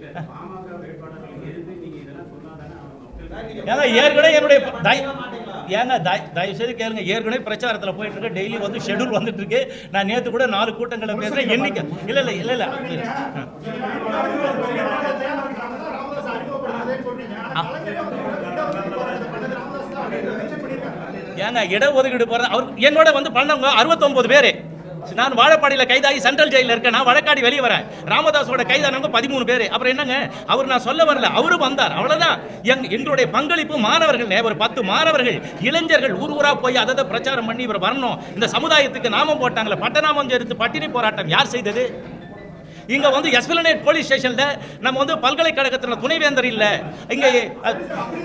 ஏங்க ஏற்கனவே என்னுடைய தய- ஏங்க தய- தயவு செய்து கேளுங்க ஏற்கனவே பிரச்சாரத்தில் போயிட்டு இருக்கு டெய்லி வந்து ஷெட்யூல் வந்துட்டு இருக்கு நான் நேத்து கூட நாலு கூட்டங்களை பேசுறேன் எண்ணிக்கை இல்ல இல்ல இல்ல இல்ல ராமதாஸ் அறிமுகப்படுத்துறதேன்னு சொல்றீங்க. ஆனா கலைஞரே வந்து இடஒதுக்கீடு போராட்டத்தை பண்ணது ராமதாஸ் தான் அப்படின்னு mention பண்ணியிருக்காரு. ஏங்க இடஒதுக்கீடு போற அவர் என்னோட வந்து பண்ணவங்க அறுபத்தொன்பது பேரு நான் வாழப்பாடியில் கைதாகி சென்ட்ரல் ஜெயிலில் இருக்கேன் நான் வழக்காடி வெளியே வரேன் ராமதாஸோட கைதானவங்க பதிமூணு பேர் அப்புறம் என்னங்க அவர் நான் சொல்ல வரல அவரும் வந்தார் அவ்வளவுதான் எங் எங்களுடைய பங்களிப்பு மாணவர்கள் ஒரு பத்து மாணவர்கள் இளைஞர்கள் ஊர் ஊரா போய் அதை அதை பிரச்சாரம் பண்ணி இவர் வரணும் இந்த சமுதாயத்துக்கு நாமம் போட்டாங்களே பட்டநாமம் எடுத்து பட்டினி போராட்டம் யார் செய்தது இங்க வந்து எஸ்பிளனேட் போலீஸ் ஸ்டேஷன்ல நம்ம வந்து பல்கலைக்கழகத்துல துணைவேந்தர் இல்ல இங்க அஹ்,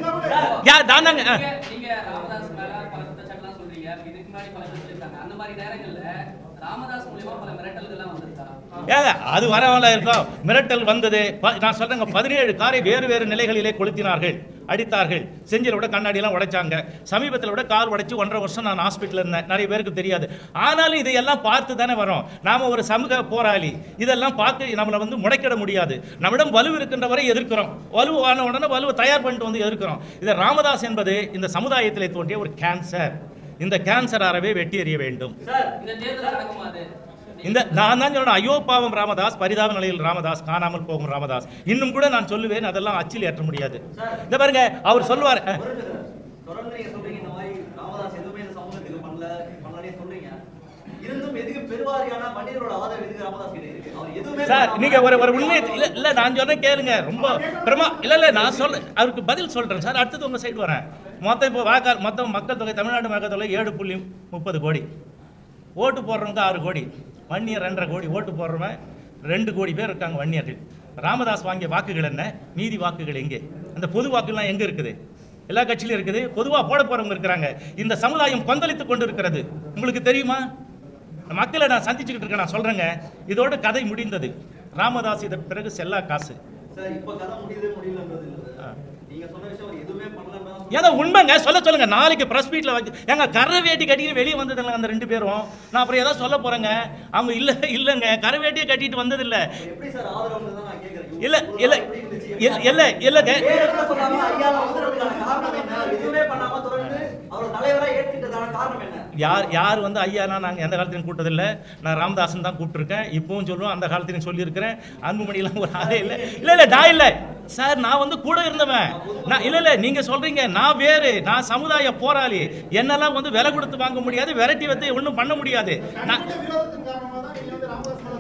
யார் தானாங்க அஹ். நீங்க நீங்க ராமதாஸ் மேல பல குற்றச்சாட்டுலாம் சொல்றீங்க இதுக்கு முன்னாடி பல பேர் சொல்லியிருக்காங்க அந்த மாதிரி நேரங்கள்ல ராமதாஸ் மூலியமா பல மிரட்டல்கள்லாம் வந்திருக்கா ஏங்க அது வரவங்கள இருக்கும் மிரட்டல் வந்தது ப- நான் சொல்றேங்க பதினேழு காரை வேறு வேறு நிலைகளிலே கொளுத்தினார்கள் அடித்தார்கள் செஞ்சில விட கண்ணாடியெல்லாம் உடைச்சாங்க சமீபத்தில் விட கார் உடைச்சு ஒன்றரை வருஷம் நான் ஹாஸ்பிட்டல் இருந்தேன் நிறைய பேருக்கு தெரியாது ஆனாலும் இதையெல்லாம் பார்த்து தானே வரோம் நாம ஒரு சமூக போராளி இதெல்லாம் பார்த்து நம்மளை வந்து முடைக்கிட முடியாது நம்மிடம் வலு இருக்கின்ற வரை எதிர்க்கிறோம் வலுவான உடனே வலுவை தயார் பண்ணிட்டு வந்து எதிர்க்கிறோம் இது ராமதாஸ் என்பது இந்த சமுதாயத்திலே தோன்றிய ஒரு கேன்சர் இந்த கேன்சர் அறவே வெட்டி எறிய வேண்டும் இந்த தேர்தல் நடக்குமா அது இந்த நான் தான் சொல்றேன் ஐயோ பாவம் ராமதாஸ் பரிதாப நிலையில் ராமதாஸ் காணாமல் போகும் ராமதாஸ் இன்னும் கூட நான் சொல்லுவேன் அதெல்லாம் அச்சில் ஏற்ற முடியாது இந்த பாருங்க அவர் சொல்லுவார் அஹ், தொடர்ந்து நீங்க சொல்றீங்க இந்த மாதிரி ராமதாஸ் எதுவுமே இந்த சமூகத்துக்கு பண்ணல பண்ணலே சொல்றீங்க இருந்தும் எதுக்கு பெருவாரியான மனிதரோட ஆதரவு எதுக்கு ராமதாஸ் கிட்ட இருக்கு அவர் எதுவுமே சார் பண்ணாம நீங்க ஒரு ஒரு உண்மையை இல்ல இல்ல நான் சொல்றேன் கேளுங்க ரொம்ப பிரமா இல்ல இல்ல நான் சொல்ல அவருக்கு பதில் சொல்றேன் சார் அடுத்தது உங்க சைடு வரேன் மொத்தம் இப்போ வாக்கா மொத்தம் மக்கள் தொகை தமிழ்நாடு மக்கள் தொகை ஏழு புள்ளி முப்பது கோடி ஓட்டு போடுறவங்க ஆறு கோடி வன்னியர் ரெண்டரை கோடி ஓட்டு போடுறவன் ரெண்டு கோடி பேர் இருக்காங்க வன்னியர்கள் ராமதாஸ் வாங்கிய வாக்குகள் என்ன மீதி வாக்குகள் எங்கே அந்த பொது வாக்குலாம் எங்க இருக்குது எல்லா கட்சியிலும் இருக்குது பொதுவா போட போறவங்க இருக்கிறாங்க இந்த சமுதாயம் கொந்தளித்துக் கொண்டு இருக்கிறது உங்களுக்கு தெரியுமா மக்களை நான் சந்திச்சுக்கிட்டு இருக்கேன் நான் சொல்றேங்க இதோட கதை முடிந்தது ராமதாஸ் இதற்கு பிறகு செல்லா காசு சார் இப்ப கதை முடியுது முடியலன்றது இல்ல சார். நீங்க சொன்ன விஷயம் அவர் எதுவுமே பண்ணலன்னு தான் ஏதோ உண்மைங்க சொல்ல சொல்லுங்க நாளைக்கு பிரஸ் மீட்ல வச்சு ஏங்க கரை வேட்டி கட்டிட்டு வெளியே வந்ததுங்க அந்த ரெண்டு பேரும் நான் அப்புறம் ஏதோ சொல்ல போறேங்க அவங்க இல்ல இல்லங்க கரை வேட்டியை கட்டிட்டு வந்தது இல்ல சொல்றேன். எப்படி சார் ஆதரவுன்னு தான் நான் கேக்குறேன் இல்ல இல்ல இல்ல இல்ல இல்லங்க வேற என்ன சொல்லாம ஐயா வந்ததுக்கான காரணம் என்ன அவர் எதுவுமே பண்ணாம தொடர்ந்து அவர் தலைவரா ஏற்றுக்கிட்டதான காரணம் என்ன யார் யார் வந்து ஐயானா நாங்கள் எந்த காலத்திலும் கூப்பிட்டதில்லை நான் ராமதாசன் தான் கூப்பிட்டுருக்கேன் இப்பவும் சொல்லுவோம் அந்த காலத்திலையும் சொல்லியிருக்கிறேன் அன்புமணிலாம் ஒரு ஆளே இல்லை இல்லை இல்லை நான் இல்லை சார் நான் வந்து கூட இருந்தவன் நான் இல்லை இல்லை நீங்கள் சொல்கிறீங்க நான் வேறு நான் சமுதாய போராளி என்னெல்லாம் வந்து விலை கொடுத்து வாங்க முடியாது விரட்டி வந்து ஒன்றும் பண்ண முடியாது நான் இந்த விரோதத்தின் காரணமா தான் நீங்க வந்து ராமதாஸ் மேல தொடர்ச்சியான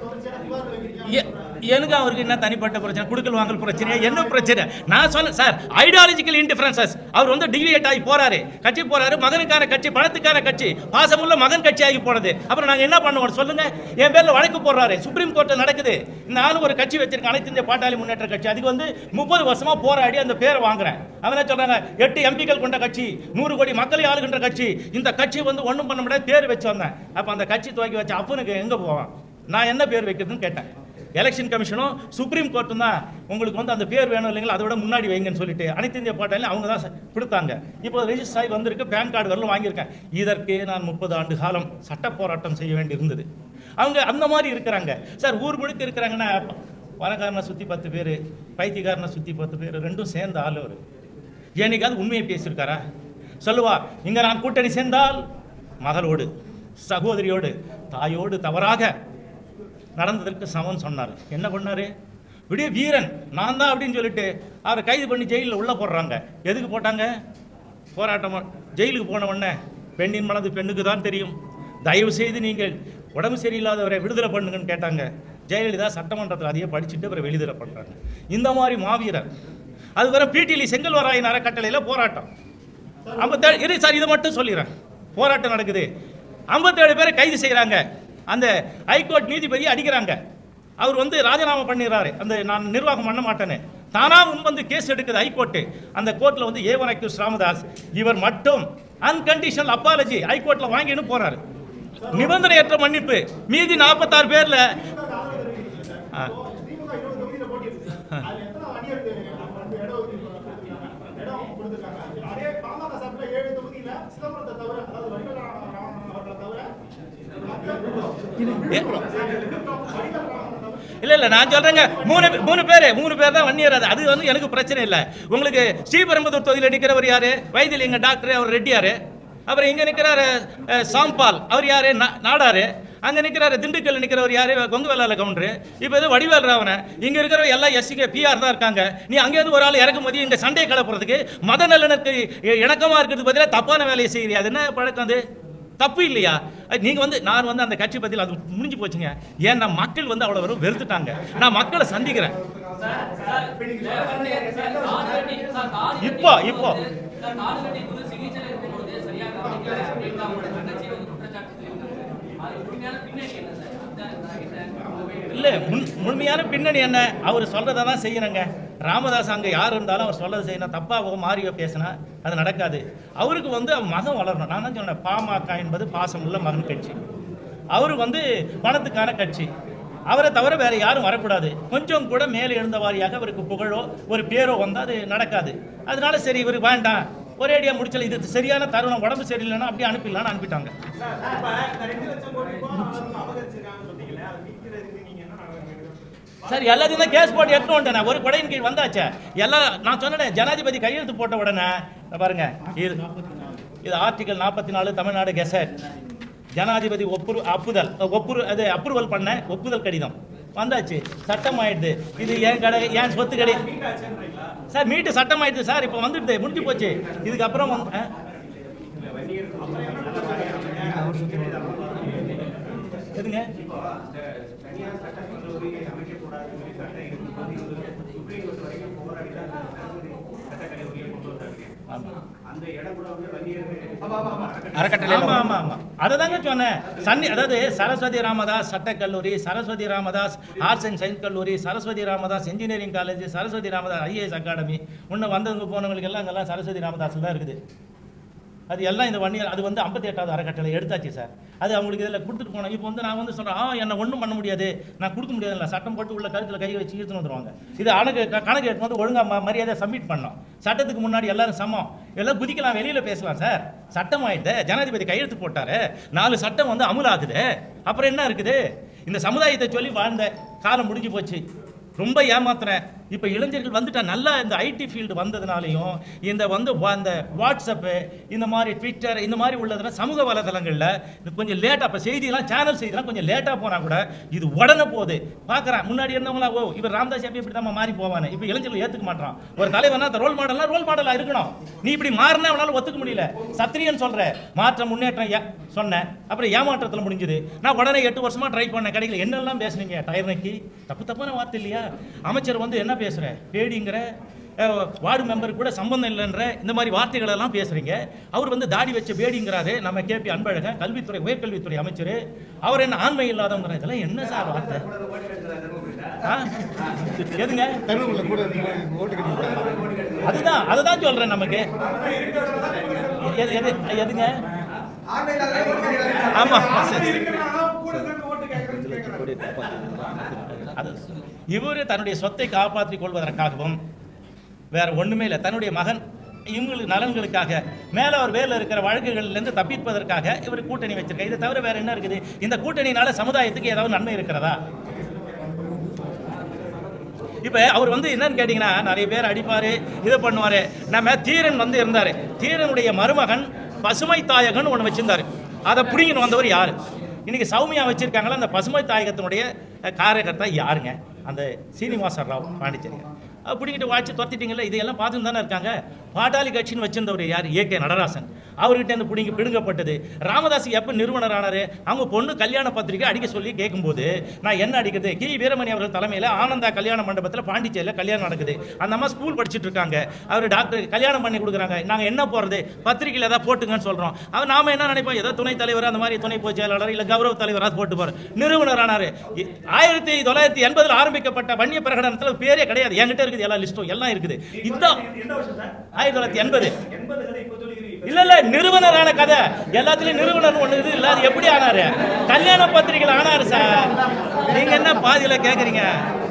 புகார் வைக்கிறீங்க எ- எனக்கு அவருக்கு என்ன தனிப்பட்ட பிரச்சனை குடுக்கல் வாங்கல் பிரச்சனையா என்ன பிரச்சனை நான் சொன்னேன் சார் ஐடியாலஜிக்கல் இன்டிஃபரன்சஸ் அவர் வந்து டிவியேட் ஆகி போறாரு கட்சி போறாரு மகனுக்கான கட்சி பணத்துக்கான கட்சி பாசமுள்ள மகன் கட்சி ஆகி போனது அப்புறம் நாங்க என்ன பண்ணுவோம் சொல்லுங்க என் பேர்ல வழக்கு போடுறாரு சுப்ரீம் கோர்ட்ல நடக்குது நானும் ஒரு கட்சி வச்சிருக்கேன் அனைத்து இந்திய பாட்டாளி முன்னேற்ற கட்சி அதுக்கு வந்து முப்பது வருஷமா போராடி அந்த பேரை வாங்குறேன் அவன் என்ன சொல்றாங்க எட்டு எம்பிக்கள் கொண்ட கட்சி நூறு கோடி மக்களை ஆளுகின்ற கட்சி இந்த கட்சி வந்து ஒண்ணும் பண்ண முடியாது பேர் வச்சு வந்தேன் அப்ப அந்த கட்சி துவக்கி வச்ச அப்பனுக்கு எங்க போவான் நான் என்ன பேர் வைக்கிறதுன்னு கேட்டேன் எலெக்ஷன் கமிஷனும் சுப்ரீம் கோர்ட்டும் தான் உங்களுக்கு வந்து அந்த பேர் வேணும் இல்லைங்களா அதை விட முன்னாடி வைங்கன்னு சொல்லிட்டு அனைத்து இந்திய பாட்டாளி அவங்க தான் கொடுத்தாங்க இப்போ ரெஜிஸ்டர் ஆகி வந்திருக்கு பேன் கார்டு வரலும் வாங்கியிருக்கேன் இதற்கு நான் முப்பது ஆண்டு காலம் சட்ட போராட்டம் செய்ய வேண்டி இருந்தது அவங்க அந்த மாதிரி இருக்கிறாங்க சார் ஊர் முழுக்க இருக்கிறாங்கன்னா வனக்காரனை சுற்றி பத்து பேர் பைத்தியக்காரனை சுற்றி பத்து பேர் ரெண்டும் சேர்ந்த ஆள் அவர் என்னைக்காவது உண்மையை பேசியிருக்காரா சொல்லுவா இங்க நான் கூட்டணி சேர்ந்தால் மகளோடு சகோதரியோடு தாயோடு தவறாக நடந்ததற்கு சமம் சொன்னார் என்ன பண்ணாரு விடிய வீரன் நான் தான் அப்படின்னு சொல்லிட்டு அவரை கைது பண்ணி ஜெயிலில் உள்ள போடுறாங்க எதுக்கு போட்டாங்க போராட்டம் ஜெயிலுக்கு போன உடனே பெண்ணின் மனது பெண்ணுக்கு தான் தெரியும் தயவு செய்து நீங்கள் உடம்பு சரியில்லாதவரை விடுதலை பண்ணுங்கன்னு கேட்டாங்க ஜெயலலிதா சட்டமன்றத்தில் அதையே படிச்சுட்டு அவரை வெளிதலை பண்ணுறாங்க இந்த மாதிரி மாவீரர் அதுக்கப்புறம் பிடிலி செங்கல்வராயன் அறக்கட்டளையில் போராட்டம் ஐம்பத்தேழு இரு சார் இதை மட்டும் சொல்லிடுறேன் போராட்டம் நடக்குது ஐம்பத்தேழு பேரை கைது செய்கிறாங்க அந்த ஹைகோர்ட் நீதிபதி அடிக்கிறாங்க அவர் வந்து ராஜினாமா பண்ணிடுறாரு அந்த நான் நிர்வாகம் பண்ண மாட்டேன்னு தானா முன் வந்து கேஸ் எடுக்குது ஹைகோர்ட்டு அந்த கோர்ட்டில் வந்து ஏவன் அக்யூஸ் ராமதாஸ் இவர் மட்டும் அன்கண்டிஷனல் அப்பாலஜி ஹைகோர்ட்டில் வாங்கின்னு போறாரு நிபந்தனையற்ற மன்னிப்பு மீதி நாற்பத்தாறு பேர்ல ஆ. திமுக இருபது தொகுதியில போட்டியிருக்கு அதுல எத்தனை வன்னியருக்கு நம்ம வந்து இடம் ஒதுக்கீடு கொடுத்திருக்காங்க? இடம் கொடுத்திருக்காங்க அதே பாமக சார்பில் ஏழு தொகுதியில சிதம்பரத்தை தவிர அதாவது வடிவேல் ராம- ராமன் அவர்களை தவிர ஏ- இல்ல இல்ல நான் சொல்றேங்க மூணு பே- மூணு பேர் மூணு பேர் தான் வன்னியர் அது அது வந்து எனக்கு பிரச்சனை இல்லை உங்களுக்கு ஸ்ரீபெரும்புதூர் தொகுதியில் நிற்கிறவர் யாரு வைத்தியலிங்க டாக்டர் அவர் ரெட்டியாரு அப்புறம் இங்க நிற்கிறாரு அஹ், சாம்பால் அவர் யாரு நா- நாடாரு அங்க நிற்கிறாரு திண்டுக்கல் நிற்கிறவர் யாரு கொங்கு வேளாள கவுண்டரு இப்போ இது வடிவேல் ராவன இங்க இருக்கிற எல்லாம் எஸ்சிக்கு பிஆர் தான் இருக்காங்க நீ அங்கேருந்து ஒரு ஆள் இறக்குமதி இங்க சண்டையை கிளப்புறதுக்கு மத நல்லனுக்கு இணக்கமா இருக்கிறது பதிலாக தப்பான வேலையை செய்யறியா அது என்ன பழக்கம் அது தப்பு இல்லையா அஹ் நீங்க வந்து நான் வந்து அந்த கட்சி பத்தியில் அது முடிஞ்சு போச்சுங்க ஏன்னா மக்கள் வந்து அவ்வளவு வரும் வெறுத்துட்டாங்க நான் மக்களை சந்திக்கிறேன் இப்போ, இப்போ. இல்ல முன் முழுமையான பின்னணி என்ன அவர் சொல்றதை தான் செய்யணுங்க ராமதாஸ் அங்க யார் இருந்தாலும் அவர் சொல்றதை செய்யணும் தப்பாவோ மாறியோ பேசினா அது நடக்காது அவருக்கு வந்து அவன் மகன் வளரணும் நான் தான் சொன்னேன் பாமக என்பது பாசமுள்ள மகன் கட்சி அவர் வந்து பணத்துக்கான கட்சி அவரை தவிர வேற யாரும் வரக்கூடாது கொஞ்சம் கூட மேலே எழுந்த வாரியாக அவருக்கு புகழோ ஒரு பேரோ வந்தால் அது நடக்காது அதனால சரி இவர் வேண்டாம் ஒரேடியா முடிச்சல இது சரியான தருணம் உடம்பு சரியில்லைன்னா அப்படியே அனுப்பிடலாம்னு அனுப்பிட்டாங்க சார் எல்லாத்தையும் தான் கேஸ் போட்டு எடுத்து வந்துட்டேன் ஒரு கொடையின் கீழ் வந்தாச்சே எல்லாம் நான் சொன்னேன் ஜனாதிபதி கையெழுத்து போட்ட உடனே இத பாருங்க இது இது ஆர்டிகல் நாற்பத்தி நாலு தமிழ்நாடு கெசட் ஜனாதிபதி ஒப்புரு அப்புதல் ஒப்புரு அது அப்ரூவல் பண்ண ஒப்புதல் கடிதம் வந்தாச்சு சட்டம் ஆயிடுது இது என் கடை என் சொத்து கடை சார் மீட்டு சட்டம் ஆயிடுது சார் இப்போ வந்துடுது முடிஞ்சு போச்சு இதுக்கப்புறம் வந்து ஆ? எதுங்க ஆமா அறக்கட்டளை ஆமா ஆமா ஆமா அததாங்க சொன்னேன் சன்னி அதாவது சரஸ்வதி ராமதாஸ் சட்டக்கல்லூரி Saraswathi Ramadoss arts and science கல்லூரி Saraswathi Ramadoss engineering college Saraswathi Ramadoss IAS academy இன்னும் வந்தவங்க போனவங்களுக்கு எல்லாம் அங்கெல்லாம் சரஸ்வதி ராமதாஸ் தான் இருக்குது அது எல்லாம் இந்த ஒன் இயர் அது வந்து ஐம்பத்தி எட்டாவது அறக்கட்டளை எடுத்தாச்சு சார் அது அவங்களுக்கு இதில் கொடுத்துட்டு போனோம் இப்போ வந்து நான் வந்து சொல்கிறேன் ஆ என்னை ஒன்றும் பண்ண முடியாது நான் கொடுக்க முடியாதுல்ல சட்டம் போட்டு உள்ள கழுத்தில் கை வச்சு இழுத்துன்னு வந்துருவாங்க இது கணக்கு க- கணக்கு எடுத்து வந்து ஒழுங்காக மரியாதை சப்மிட் பண்ணோம் சட்டத்துக்கு முன்னாடி எல்லாரும் சமம் எல்லாம் குதிக்கலாம் வெளியில் பேசலாம் சார் சட்டம் ஆயிடுது ஜனாதிபதி கையெழுத்து போட்டாரு நாலு சட்டம் வந்து அமுலாகுது அப்புறம் என்ன இருக்குது இந்த சமுதாயத்தை சொல்லி வாழ்ந்த காலம் முடிஞ்சு போச்சு ரொம்ப ஏமாத்துறேன் இப்போ இளைஞர்கள் வந்துட்டா நல்லா இந்த ஐடி ஃபீல்டு வந்ததுனாலையும் இந்த வந்து வா- இந்த வாட்ஸ்அப்பு இந்த மாதிரி ட்விட்டர் இந்த மாதிரி உள்ளதுல சமூக வலைதளங்களில் இது கொஞ்சம் லேட்டாக இப்போ செய்தியெல்லாம் சேனல் செய்திலாம் கொஞ்சம் லேட்டாக போனால் கூட இது உடனே போகுது பார்க்குறேன் முன்னாடி இருந்தவங்களா ஓ இவர் ராமதாஸ் எப்படி இப்படி தான் மாறி போவானே இப்போ இளைஞர்கள் ஏற்றுக்க மாட்டான் ஒரு தலைவனா அந்த ரோல் மாடல்னா ரோல் மாடலாக இருக்கணும் நீ இப்படி மாறினா அவனால ஒத்துக்க முடியல சத்திரியன் சொல்ற மாற்றம் முன்னேற்றம் ஏ- சொன்னேன் அப்புறம் ஏமாற்றத்தில் முடிஞ்சுது நான் உடனே எட்டு வருஷமா ட்ரை பண்ண கிடைக்கல என்னெல்லாம் பேசுனீங்க டயர் நக்கி தப்பு தப்பான வார்த்தை இல்லையா அமைச்சர் வந்து என்ன பேசுற பேடிங்கிற அஹ், வார்டு மெம்பர் கூட சம்பந்தம் இல்லைன்ற இந்த மாதிரி வார்த்தைகள் எல்லாம் பேசுறீங்க அவர் வந்து தாடி வச்ச பேடிங்கிறாரு நம்ம கேபி அன்பழகன் கல்வித்துறை உயர்கல்வித்துறை அமைச்சர் அவர் என்ன ஆண்மை இல்லாதவங்கிற இதெல்லாம் என்ன சார் வார்த்தை ஆ? எதுங்க தெருவுல கூட ஓட்டு கட்டி அதுதான் அதுதான் சொல்றேன் நமக்கு எது எது எதுங்க ஆமா சரி, சரி. அது இவரு தன்னுடைய சொத்தை காப்பாற்றிக் கொள்வதற்காகவும் வேற ஒண்ணுமே இல்லை தன்னுடைய மகன் இவங்களுக்கு நலன்களுக்காக மேல அவர் வேல இருக்கிற வழக்குகள்ல இருந்து தப்பிப்பதற்காக இவர் கூட்டணி வச்சிருக்காரு இதை தவிர வேற என்ன இருக்குது இந்த கூட்டணினால சமுதாயத்துக்கு ஏதாவது நன்மை இருக்கிறதா இப்ப அவர் வந்து என்னன்னு கேட்டீங்கன்னா நிறைய பேர் அடிப்பாரு இதை பண்ணுவாரு நம்ம தீரன் வந்து இருந்தாரு தீரனுடைய மருமகன் பசுமை தாயகன் ஒன்று வச்சிருந்தாரு அதை பிடிங்கின்னு வந்தவர் யாரு இன்னைக்கு சௌமியா வச்சிருக்காங்களா அந்த பசுமை தாயகத்தினுடைய அஹ், காரியகர்த்தா யாருங்க அந்த சீனிவாச ராவ் பாண்டிச்சேரி அது பிடிங்கிட்டு வாட்சி துரத்திட்டீங்கல்ல இதையெல்லாம் பார்த்துட்டு தானே இருக்காங்க பாட்டாளி கட்சின்னு வச்சிருந்தவர் யார் ஏ கே நடராசன் அவர்கிட்ட இருந்து பிடிங்கி பிடுங்கப்பட்டது ராமதாஸ் எப்போ நிறுவனர் ஆனாரு அவங்க பொண்ணு கல்யாண பத்திரிக்கை அடிக்க சொல்லி கேட்கும்போது நான் என்ன அடிக்கிறது கி வீரமணி அவர்கள் தலைமையில் ஆனந்தா கல்யாண மண்டபத்தில் பாண்டிச்சேரியில் கல்யாணம் நடக்குது அந்த அம்மா ஸ்கூல் படிச்சுட்டு இருக்காங்க அவர் டாக்டர் கல்யாணம் பண்ணி கொடுக்குறாங்க நாங்கள் என்ன போகிறது பத்திரிக்கையில் ஏதாவது போட்டுங்கன்னு சொல்கிறோம் அவர் நாம என்ன நினைப்போம் ஏதோ துணைத் தலைவர் அந்த மாதிரி துணை பொதுச் செயலாளர் இல்லை கௌரவ தலைவராக போட்டு போகிற நிறுவனர் ஆனாரு இ- ஆயிரத்தி தொள்ளாயிரத்தி எண்பதில் ஆரம்பிக்கப்பட்ட வன்னிய பிரகடனத்தில் பேரே கிடையாது என்கிட்ட இருக்குது எல்லா லிஸ்ட்டும் எல்லாம் இருக்குது இதுதான் ஆயிரத்தி தொள்ளாயிரத்தி எண்பது இல்ல இல்ல நிறுவனரான கதை எல்லாத்துலயும் நிறுவனர் ஒண்ணு இது இல்ல அது எப்படி ஆனாரு கல்யாண பத்திரிகையில் ஆனாரு சார் நீங்க என்ன பாதியில கேக்குறீங்க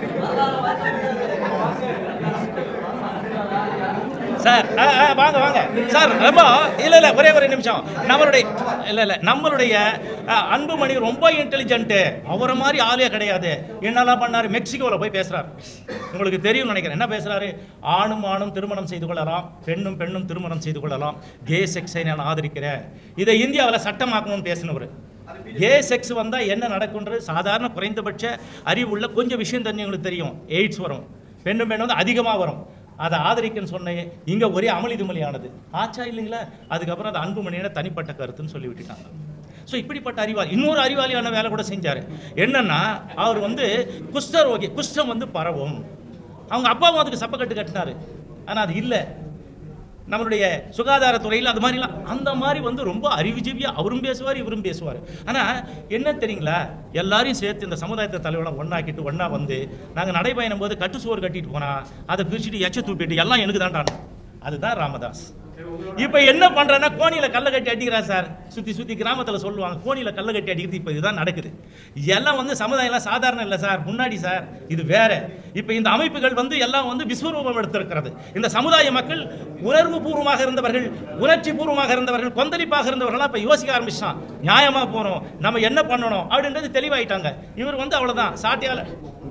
சார் ஆ, ஆ, வாங்க வாங்க சார் ரொம்ப இல்ல இல்ல ஒரே ஒரு நிமிஷம் நம்மளுடைய இல்ல இல்ல நம்மளுடைய ஆ, அன்புமணி ரொம்ப இன்டெலிஜென்ட் அவரை மாதிரி ஆளே கிடையாது என்னெல்லாம் பண்ணாரு மெக்சிகோல போய் பேசுறாரு உங்களுக்கு தெரியும் நினைக்கிறேன் என்ன பேசுறாரு ஆணும் ஆணும் திருமணம் செய்து கொள்ளலாம் பெண்ணும் பெண்ணும் திருமணம் செய்து கொள்ளலாம் கே செக்ஸை நான் ஆதரிக்கிறேன் இதை இந்தியாவில் சட்டமாக்கணும்னு பேசினவர் கே செக்ஸ் வந்தா என்ன நடக்குன்றது சாதாரண குறைந்தபட்ச அறிவுள்ள கொஞ்சம் விஷயம் தெரிஞ்சு உங்களுக்கு தெரியும் எய்ட்ஸ் வரும் பெண்ணும் பெண் வந்து அதிகமாக வரும் அதை ஆதரிக்கன்னு சொன்னேன் இங்க ஒரே அமளி துமளியானது ஆச்சா இல்லைங்களா அதுக்கப்புறம் அது அன்புமணியோட தனிப்பட்ட கருத்துன்னு சொல்லி விட்டுட்டாங்க ஸோ இப்படிப்பட்ட அறிவாளி இன்னொரு அறிவாளியான வேலை கூட செஞ்சாரு என்னன்னா அவர் வந்து குஷ்டரோகி குஷ்டம் வந்து பரவும் அவங்க அப்பாவும் அதுக்கு சப்பக்கட்டு கட்டினாரு ஆனா அது இல்லை நம்மளுடைய சுகாதாரத்துறையில் அது மாதிரிலாம் அந்த மாதிரி வந்து ரொம்ப அறிவுஜீவியா அவரும் பேசுவார் இவரும் பேசுவார் ஆனால் என்ன தெரியுங்களா எல்லாரையும் சேர்த்து இந்த சமுதாயத்தை தலைவரை ஒண்ணாக்கிட்டு ஒண்ணா வந்து நாங்கள் நடைபயணம் போது கட்டு சோறு கட்டிட்டு போனா அதை பிரிச்சுட்டு எச்ச தூப்பிட்டு எல்லாம் எனக்கு தான்டான் அதுதான் ராமதாஸ் இப்போ என்ன பண்றேன்னா கோணியில கல்ல கட்டி அடிக்கிறா சார் சுத்தி சுத்தி கிராமத்துல சொல்லுவாங்க கோணியில கல்ல கட்டி அடிக்கிறது இப்போ இதுதான் நடக்குது எல்லாம் வந்து சமுதாயம் சாதாரண இல்லை சார் முன்னாடி சார் இது வேற இப்போ இந்த அமைப்புகள் வந்து எல்லாம் வந்து விஸ்வரூபம் எடுத்திருக்கிறது இந்த சமுதாய மக்கள் உணர்வு பூர்வமாக இருந்தவர்கள் உணர்ச்சி பூர்வமாக இருந்தவர்கள் கொந்தளிப்பாக இருந்தவர்கள்லாம் இப்போ யோசிக்க ஆரம்பிச்சான் நியாயமா போறோம் நம்ம என்ன பண்ணணும் அப்படின்றது தெளிவாயிட்டாங்க இவர் வந்து அவ்வளவுதான் சாட்டியால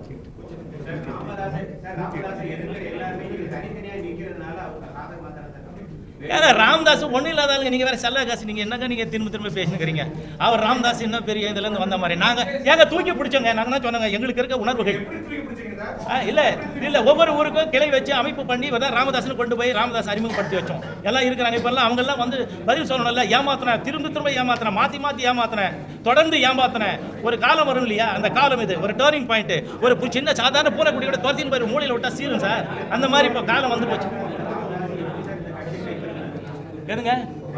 ஏங்க ராமதாஸ் ஒன்றும் இல்லாதாலுங்க நீங்க வேற செல்ல காசு நீங்க என்னங்க நீங்க திரும்ப திரும்ப பேசினுக்கிறீங்க அவர் ராமதாஸ் என்ன பெரிய இதுல இருந்து வந்த மாதிரி நாங்க ஏங்க தூக்கி பிடிச்சோங்க நாங்க தான் சொன்னாங்க எங்களுக்கு இருக்க உணர்வுகள் ஆ, இல்ல இல்ல ஒவ்வொரு ஊருக்கும் கிளை வச்சு அமைப்பு பண்ணி வந்து ராமதாஸ்னு கொண்டு போய் ராமதாஸ் அறிமுகப்படுத்தி வச்சோம் எல்லாம் இருக்கிறாங்க இப்ப எல்லாம் அவங்க எல்லாம் வந்து பதில் சொல்லணும்ல ஏமாத்தின திரும்ப திரும்ப ஏமாத்தின மாத்தி மாத்தி ஏமாத்தின தொடர்ந்து ஏமாத்தின ஒரு காலம் வரும் இல்லையா அந்த காலம் இது ஒரு டேர்னிங் பாயிண்ட் ஒரு பு- சின்ன சாதாரண பூரக்குடியோட துரத்தின் போய் மூலையில விட்டா சீரும் சார் அந்த மாதிரி இப்போ காலம் வந்து போச்சு எதுங்க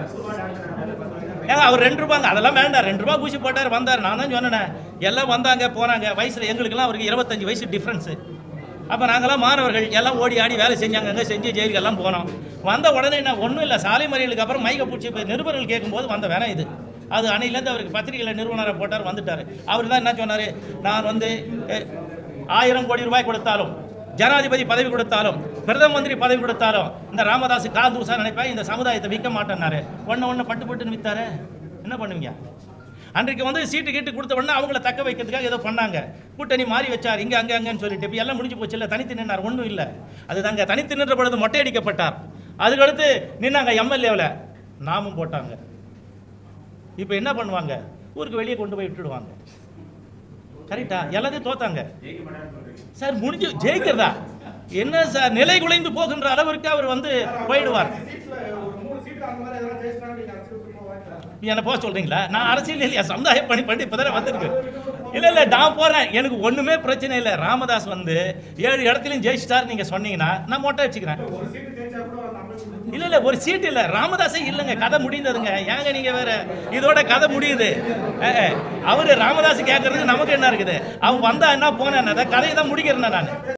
ஏங்க அவர் ரெண்டு ரூபாங்க அதெல்லாம் வேண்டாம் ரெண்டு ரூபா பூசி போட்டார் வந்தார் நான் தான் சொன்னேன் எல்லாம் வந்தாங்க போனாங்க வயசுல எங்களுக்கெல்லாம் அவருக்கு இருபத்தஞ்சு வயசு டிஃப்ரென்ஸு அப்போ நாங்கெல்லாம் மாணவர்கள் எல்லாம் ஓடி ஆடி வேலை செஞ்சாங்க அங்கே செஞ்சு ஜெயிலுக்கு எல்லாம் போனோம் வந்த உடனே என்ன ஒன்றும் இல்லை சாலை மறியலுக்கு அப்புறம் மைக்கை பிடிச்சி இப்போ நிருபர்கள் கேட்கும்போது வந்த வேணாம் இது அது அன்னையிலேருந்து அவருக்கு பத்திரிகையில் நிறுவனரை போட்டார் வந்துட்டார் அவர் தான் என்ன சொன்னார் நான் வந்து அஹ், ஆயிரம் கோடி ரூபாய் கொடுத்தாலும் ஜனாதிபதி பதவி கொடுத்தாலும் பிரதம மந்திரி பதவி கொடுத்தாலும் இந்த ராமதாஸ் காந்தூசா நினைப்பேன் இந்த சமுதாயத்தை விற்க மாட்டேன்னாரு ஒன்று ஒன்று பட்டு பட்டுன்னு வித்தாரு என்ன பண்ணுவீங்க அன்றைக்கு வந்து சீட்டு கீட்டு கொடுத்த உடனே அவங்கள தக்க வைக்கிறதுக்காக ஏதோ பண்ணாங்க கூட்டணி மாறி வச்சார் இங்க அங்க அங்கன்னு சொல்லிட்டு இப்போ எல்லாம் முடிஞ்சு போச்சு இல்லை தனித்து நின்னார் ஒன்றும் இல்லை அதுதாங்க தனித்து நின்ற பொழுது மொட்டையடிக்கப்பட்டார் அதுக்கடுத்து நின்னாங்க எம்எல்ஏவில் நாமும் போட்டாங்க இப்போ என்ன பண்ணுவாங்க ஊருக்கு வெளியே கொண்டு போய் விட்டுடுவாங்க கரெக்டா எல்லாத்தையும் தோத்தாங்க சார் முடிஞ்சு ஜெயிக்கிறதா என்ன சார் நிலை குலைந்து போகின்ற அளவிற்கு அவர் வந்து போயிடுவார் சீட்ஸ்ல ஒரு மூணு சீட் அந்த மாதிரி எதனா ஜெயிச்சிட்டா நீங்க அரசியல் திரும்ப வாய்ப்பு என்ன போக சொல்றீங்களா நான் அரசியல் இல்லையா சமுதாய பணி பண்ணி இப்பதானே வந்திருக்கு இல்ல இல்ல நான் போறேன் எனக்கு ஒண்ணுமே பிரச்சனை இல்லை ராமதாஸ் வந்து ஏழு இடத்துலயும் ஜெயிச்சிட்டார் நீங்க சொன்னீங்கன்னா நான் மொட்டை வச்சுக்கிறேன் ஒரு சீட்டு ஜெயிச்சா கூட அந்த அமைப்பு இல்ல இல்ல ஒரு சீட் இல்ல ராமதாஸே இல்லைங்க கதை முடிந்ததுங்க ஏங்க நீங்க வேற இதோட கதை முடியுது அஹ், அஹ். அவரு ராமதாஸ் கேட்கறதுக்கு நமக்கு என்ன இருக்குது அவன் வந்தா என்ன போனா என்ன கதையை தான் முடிக்கிறேன் நான்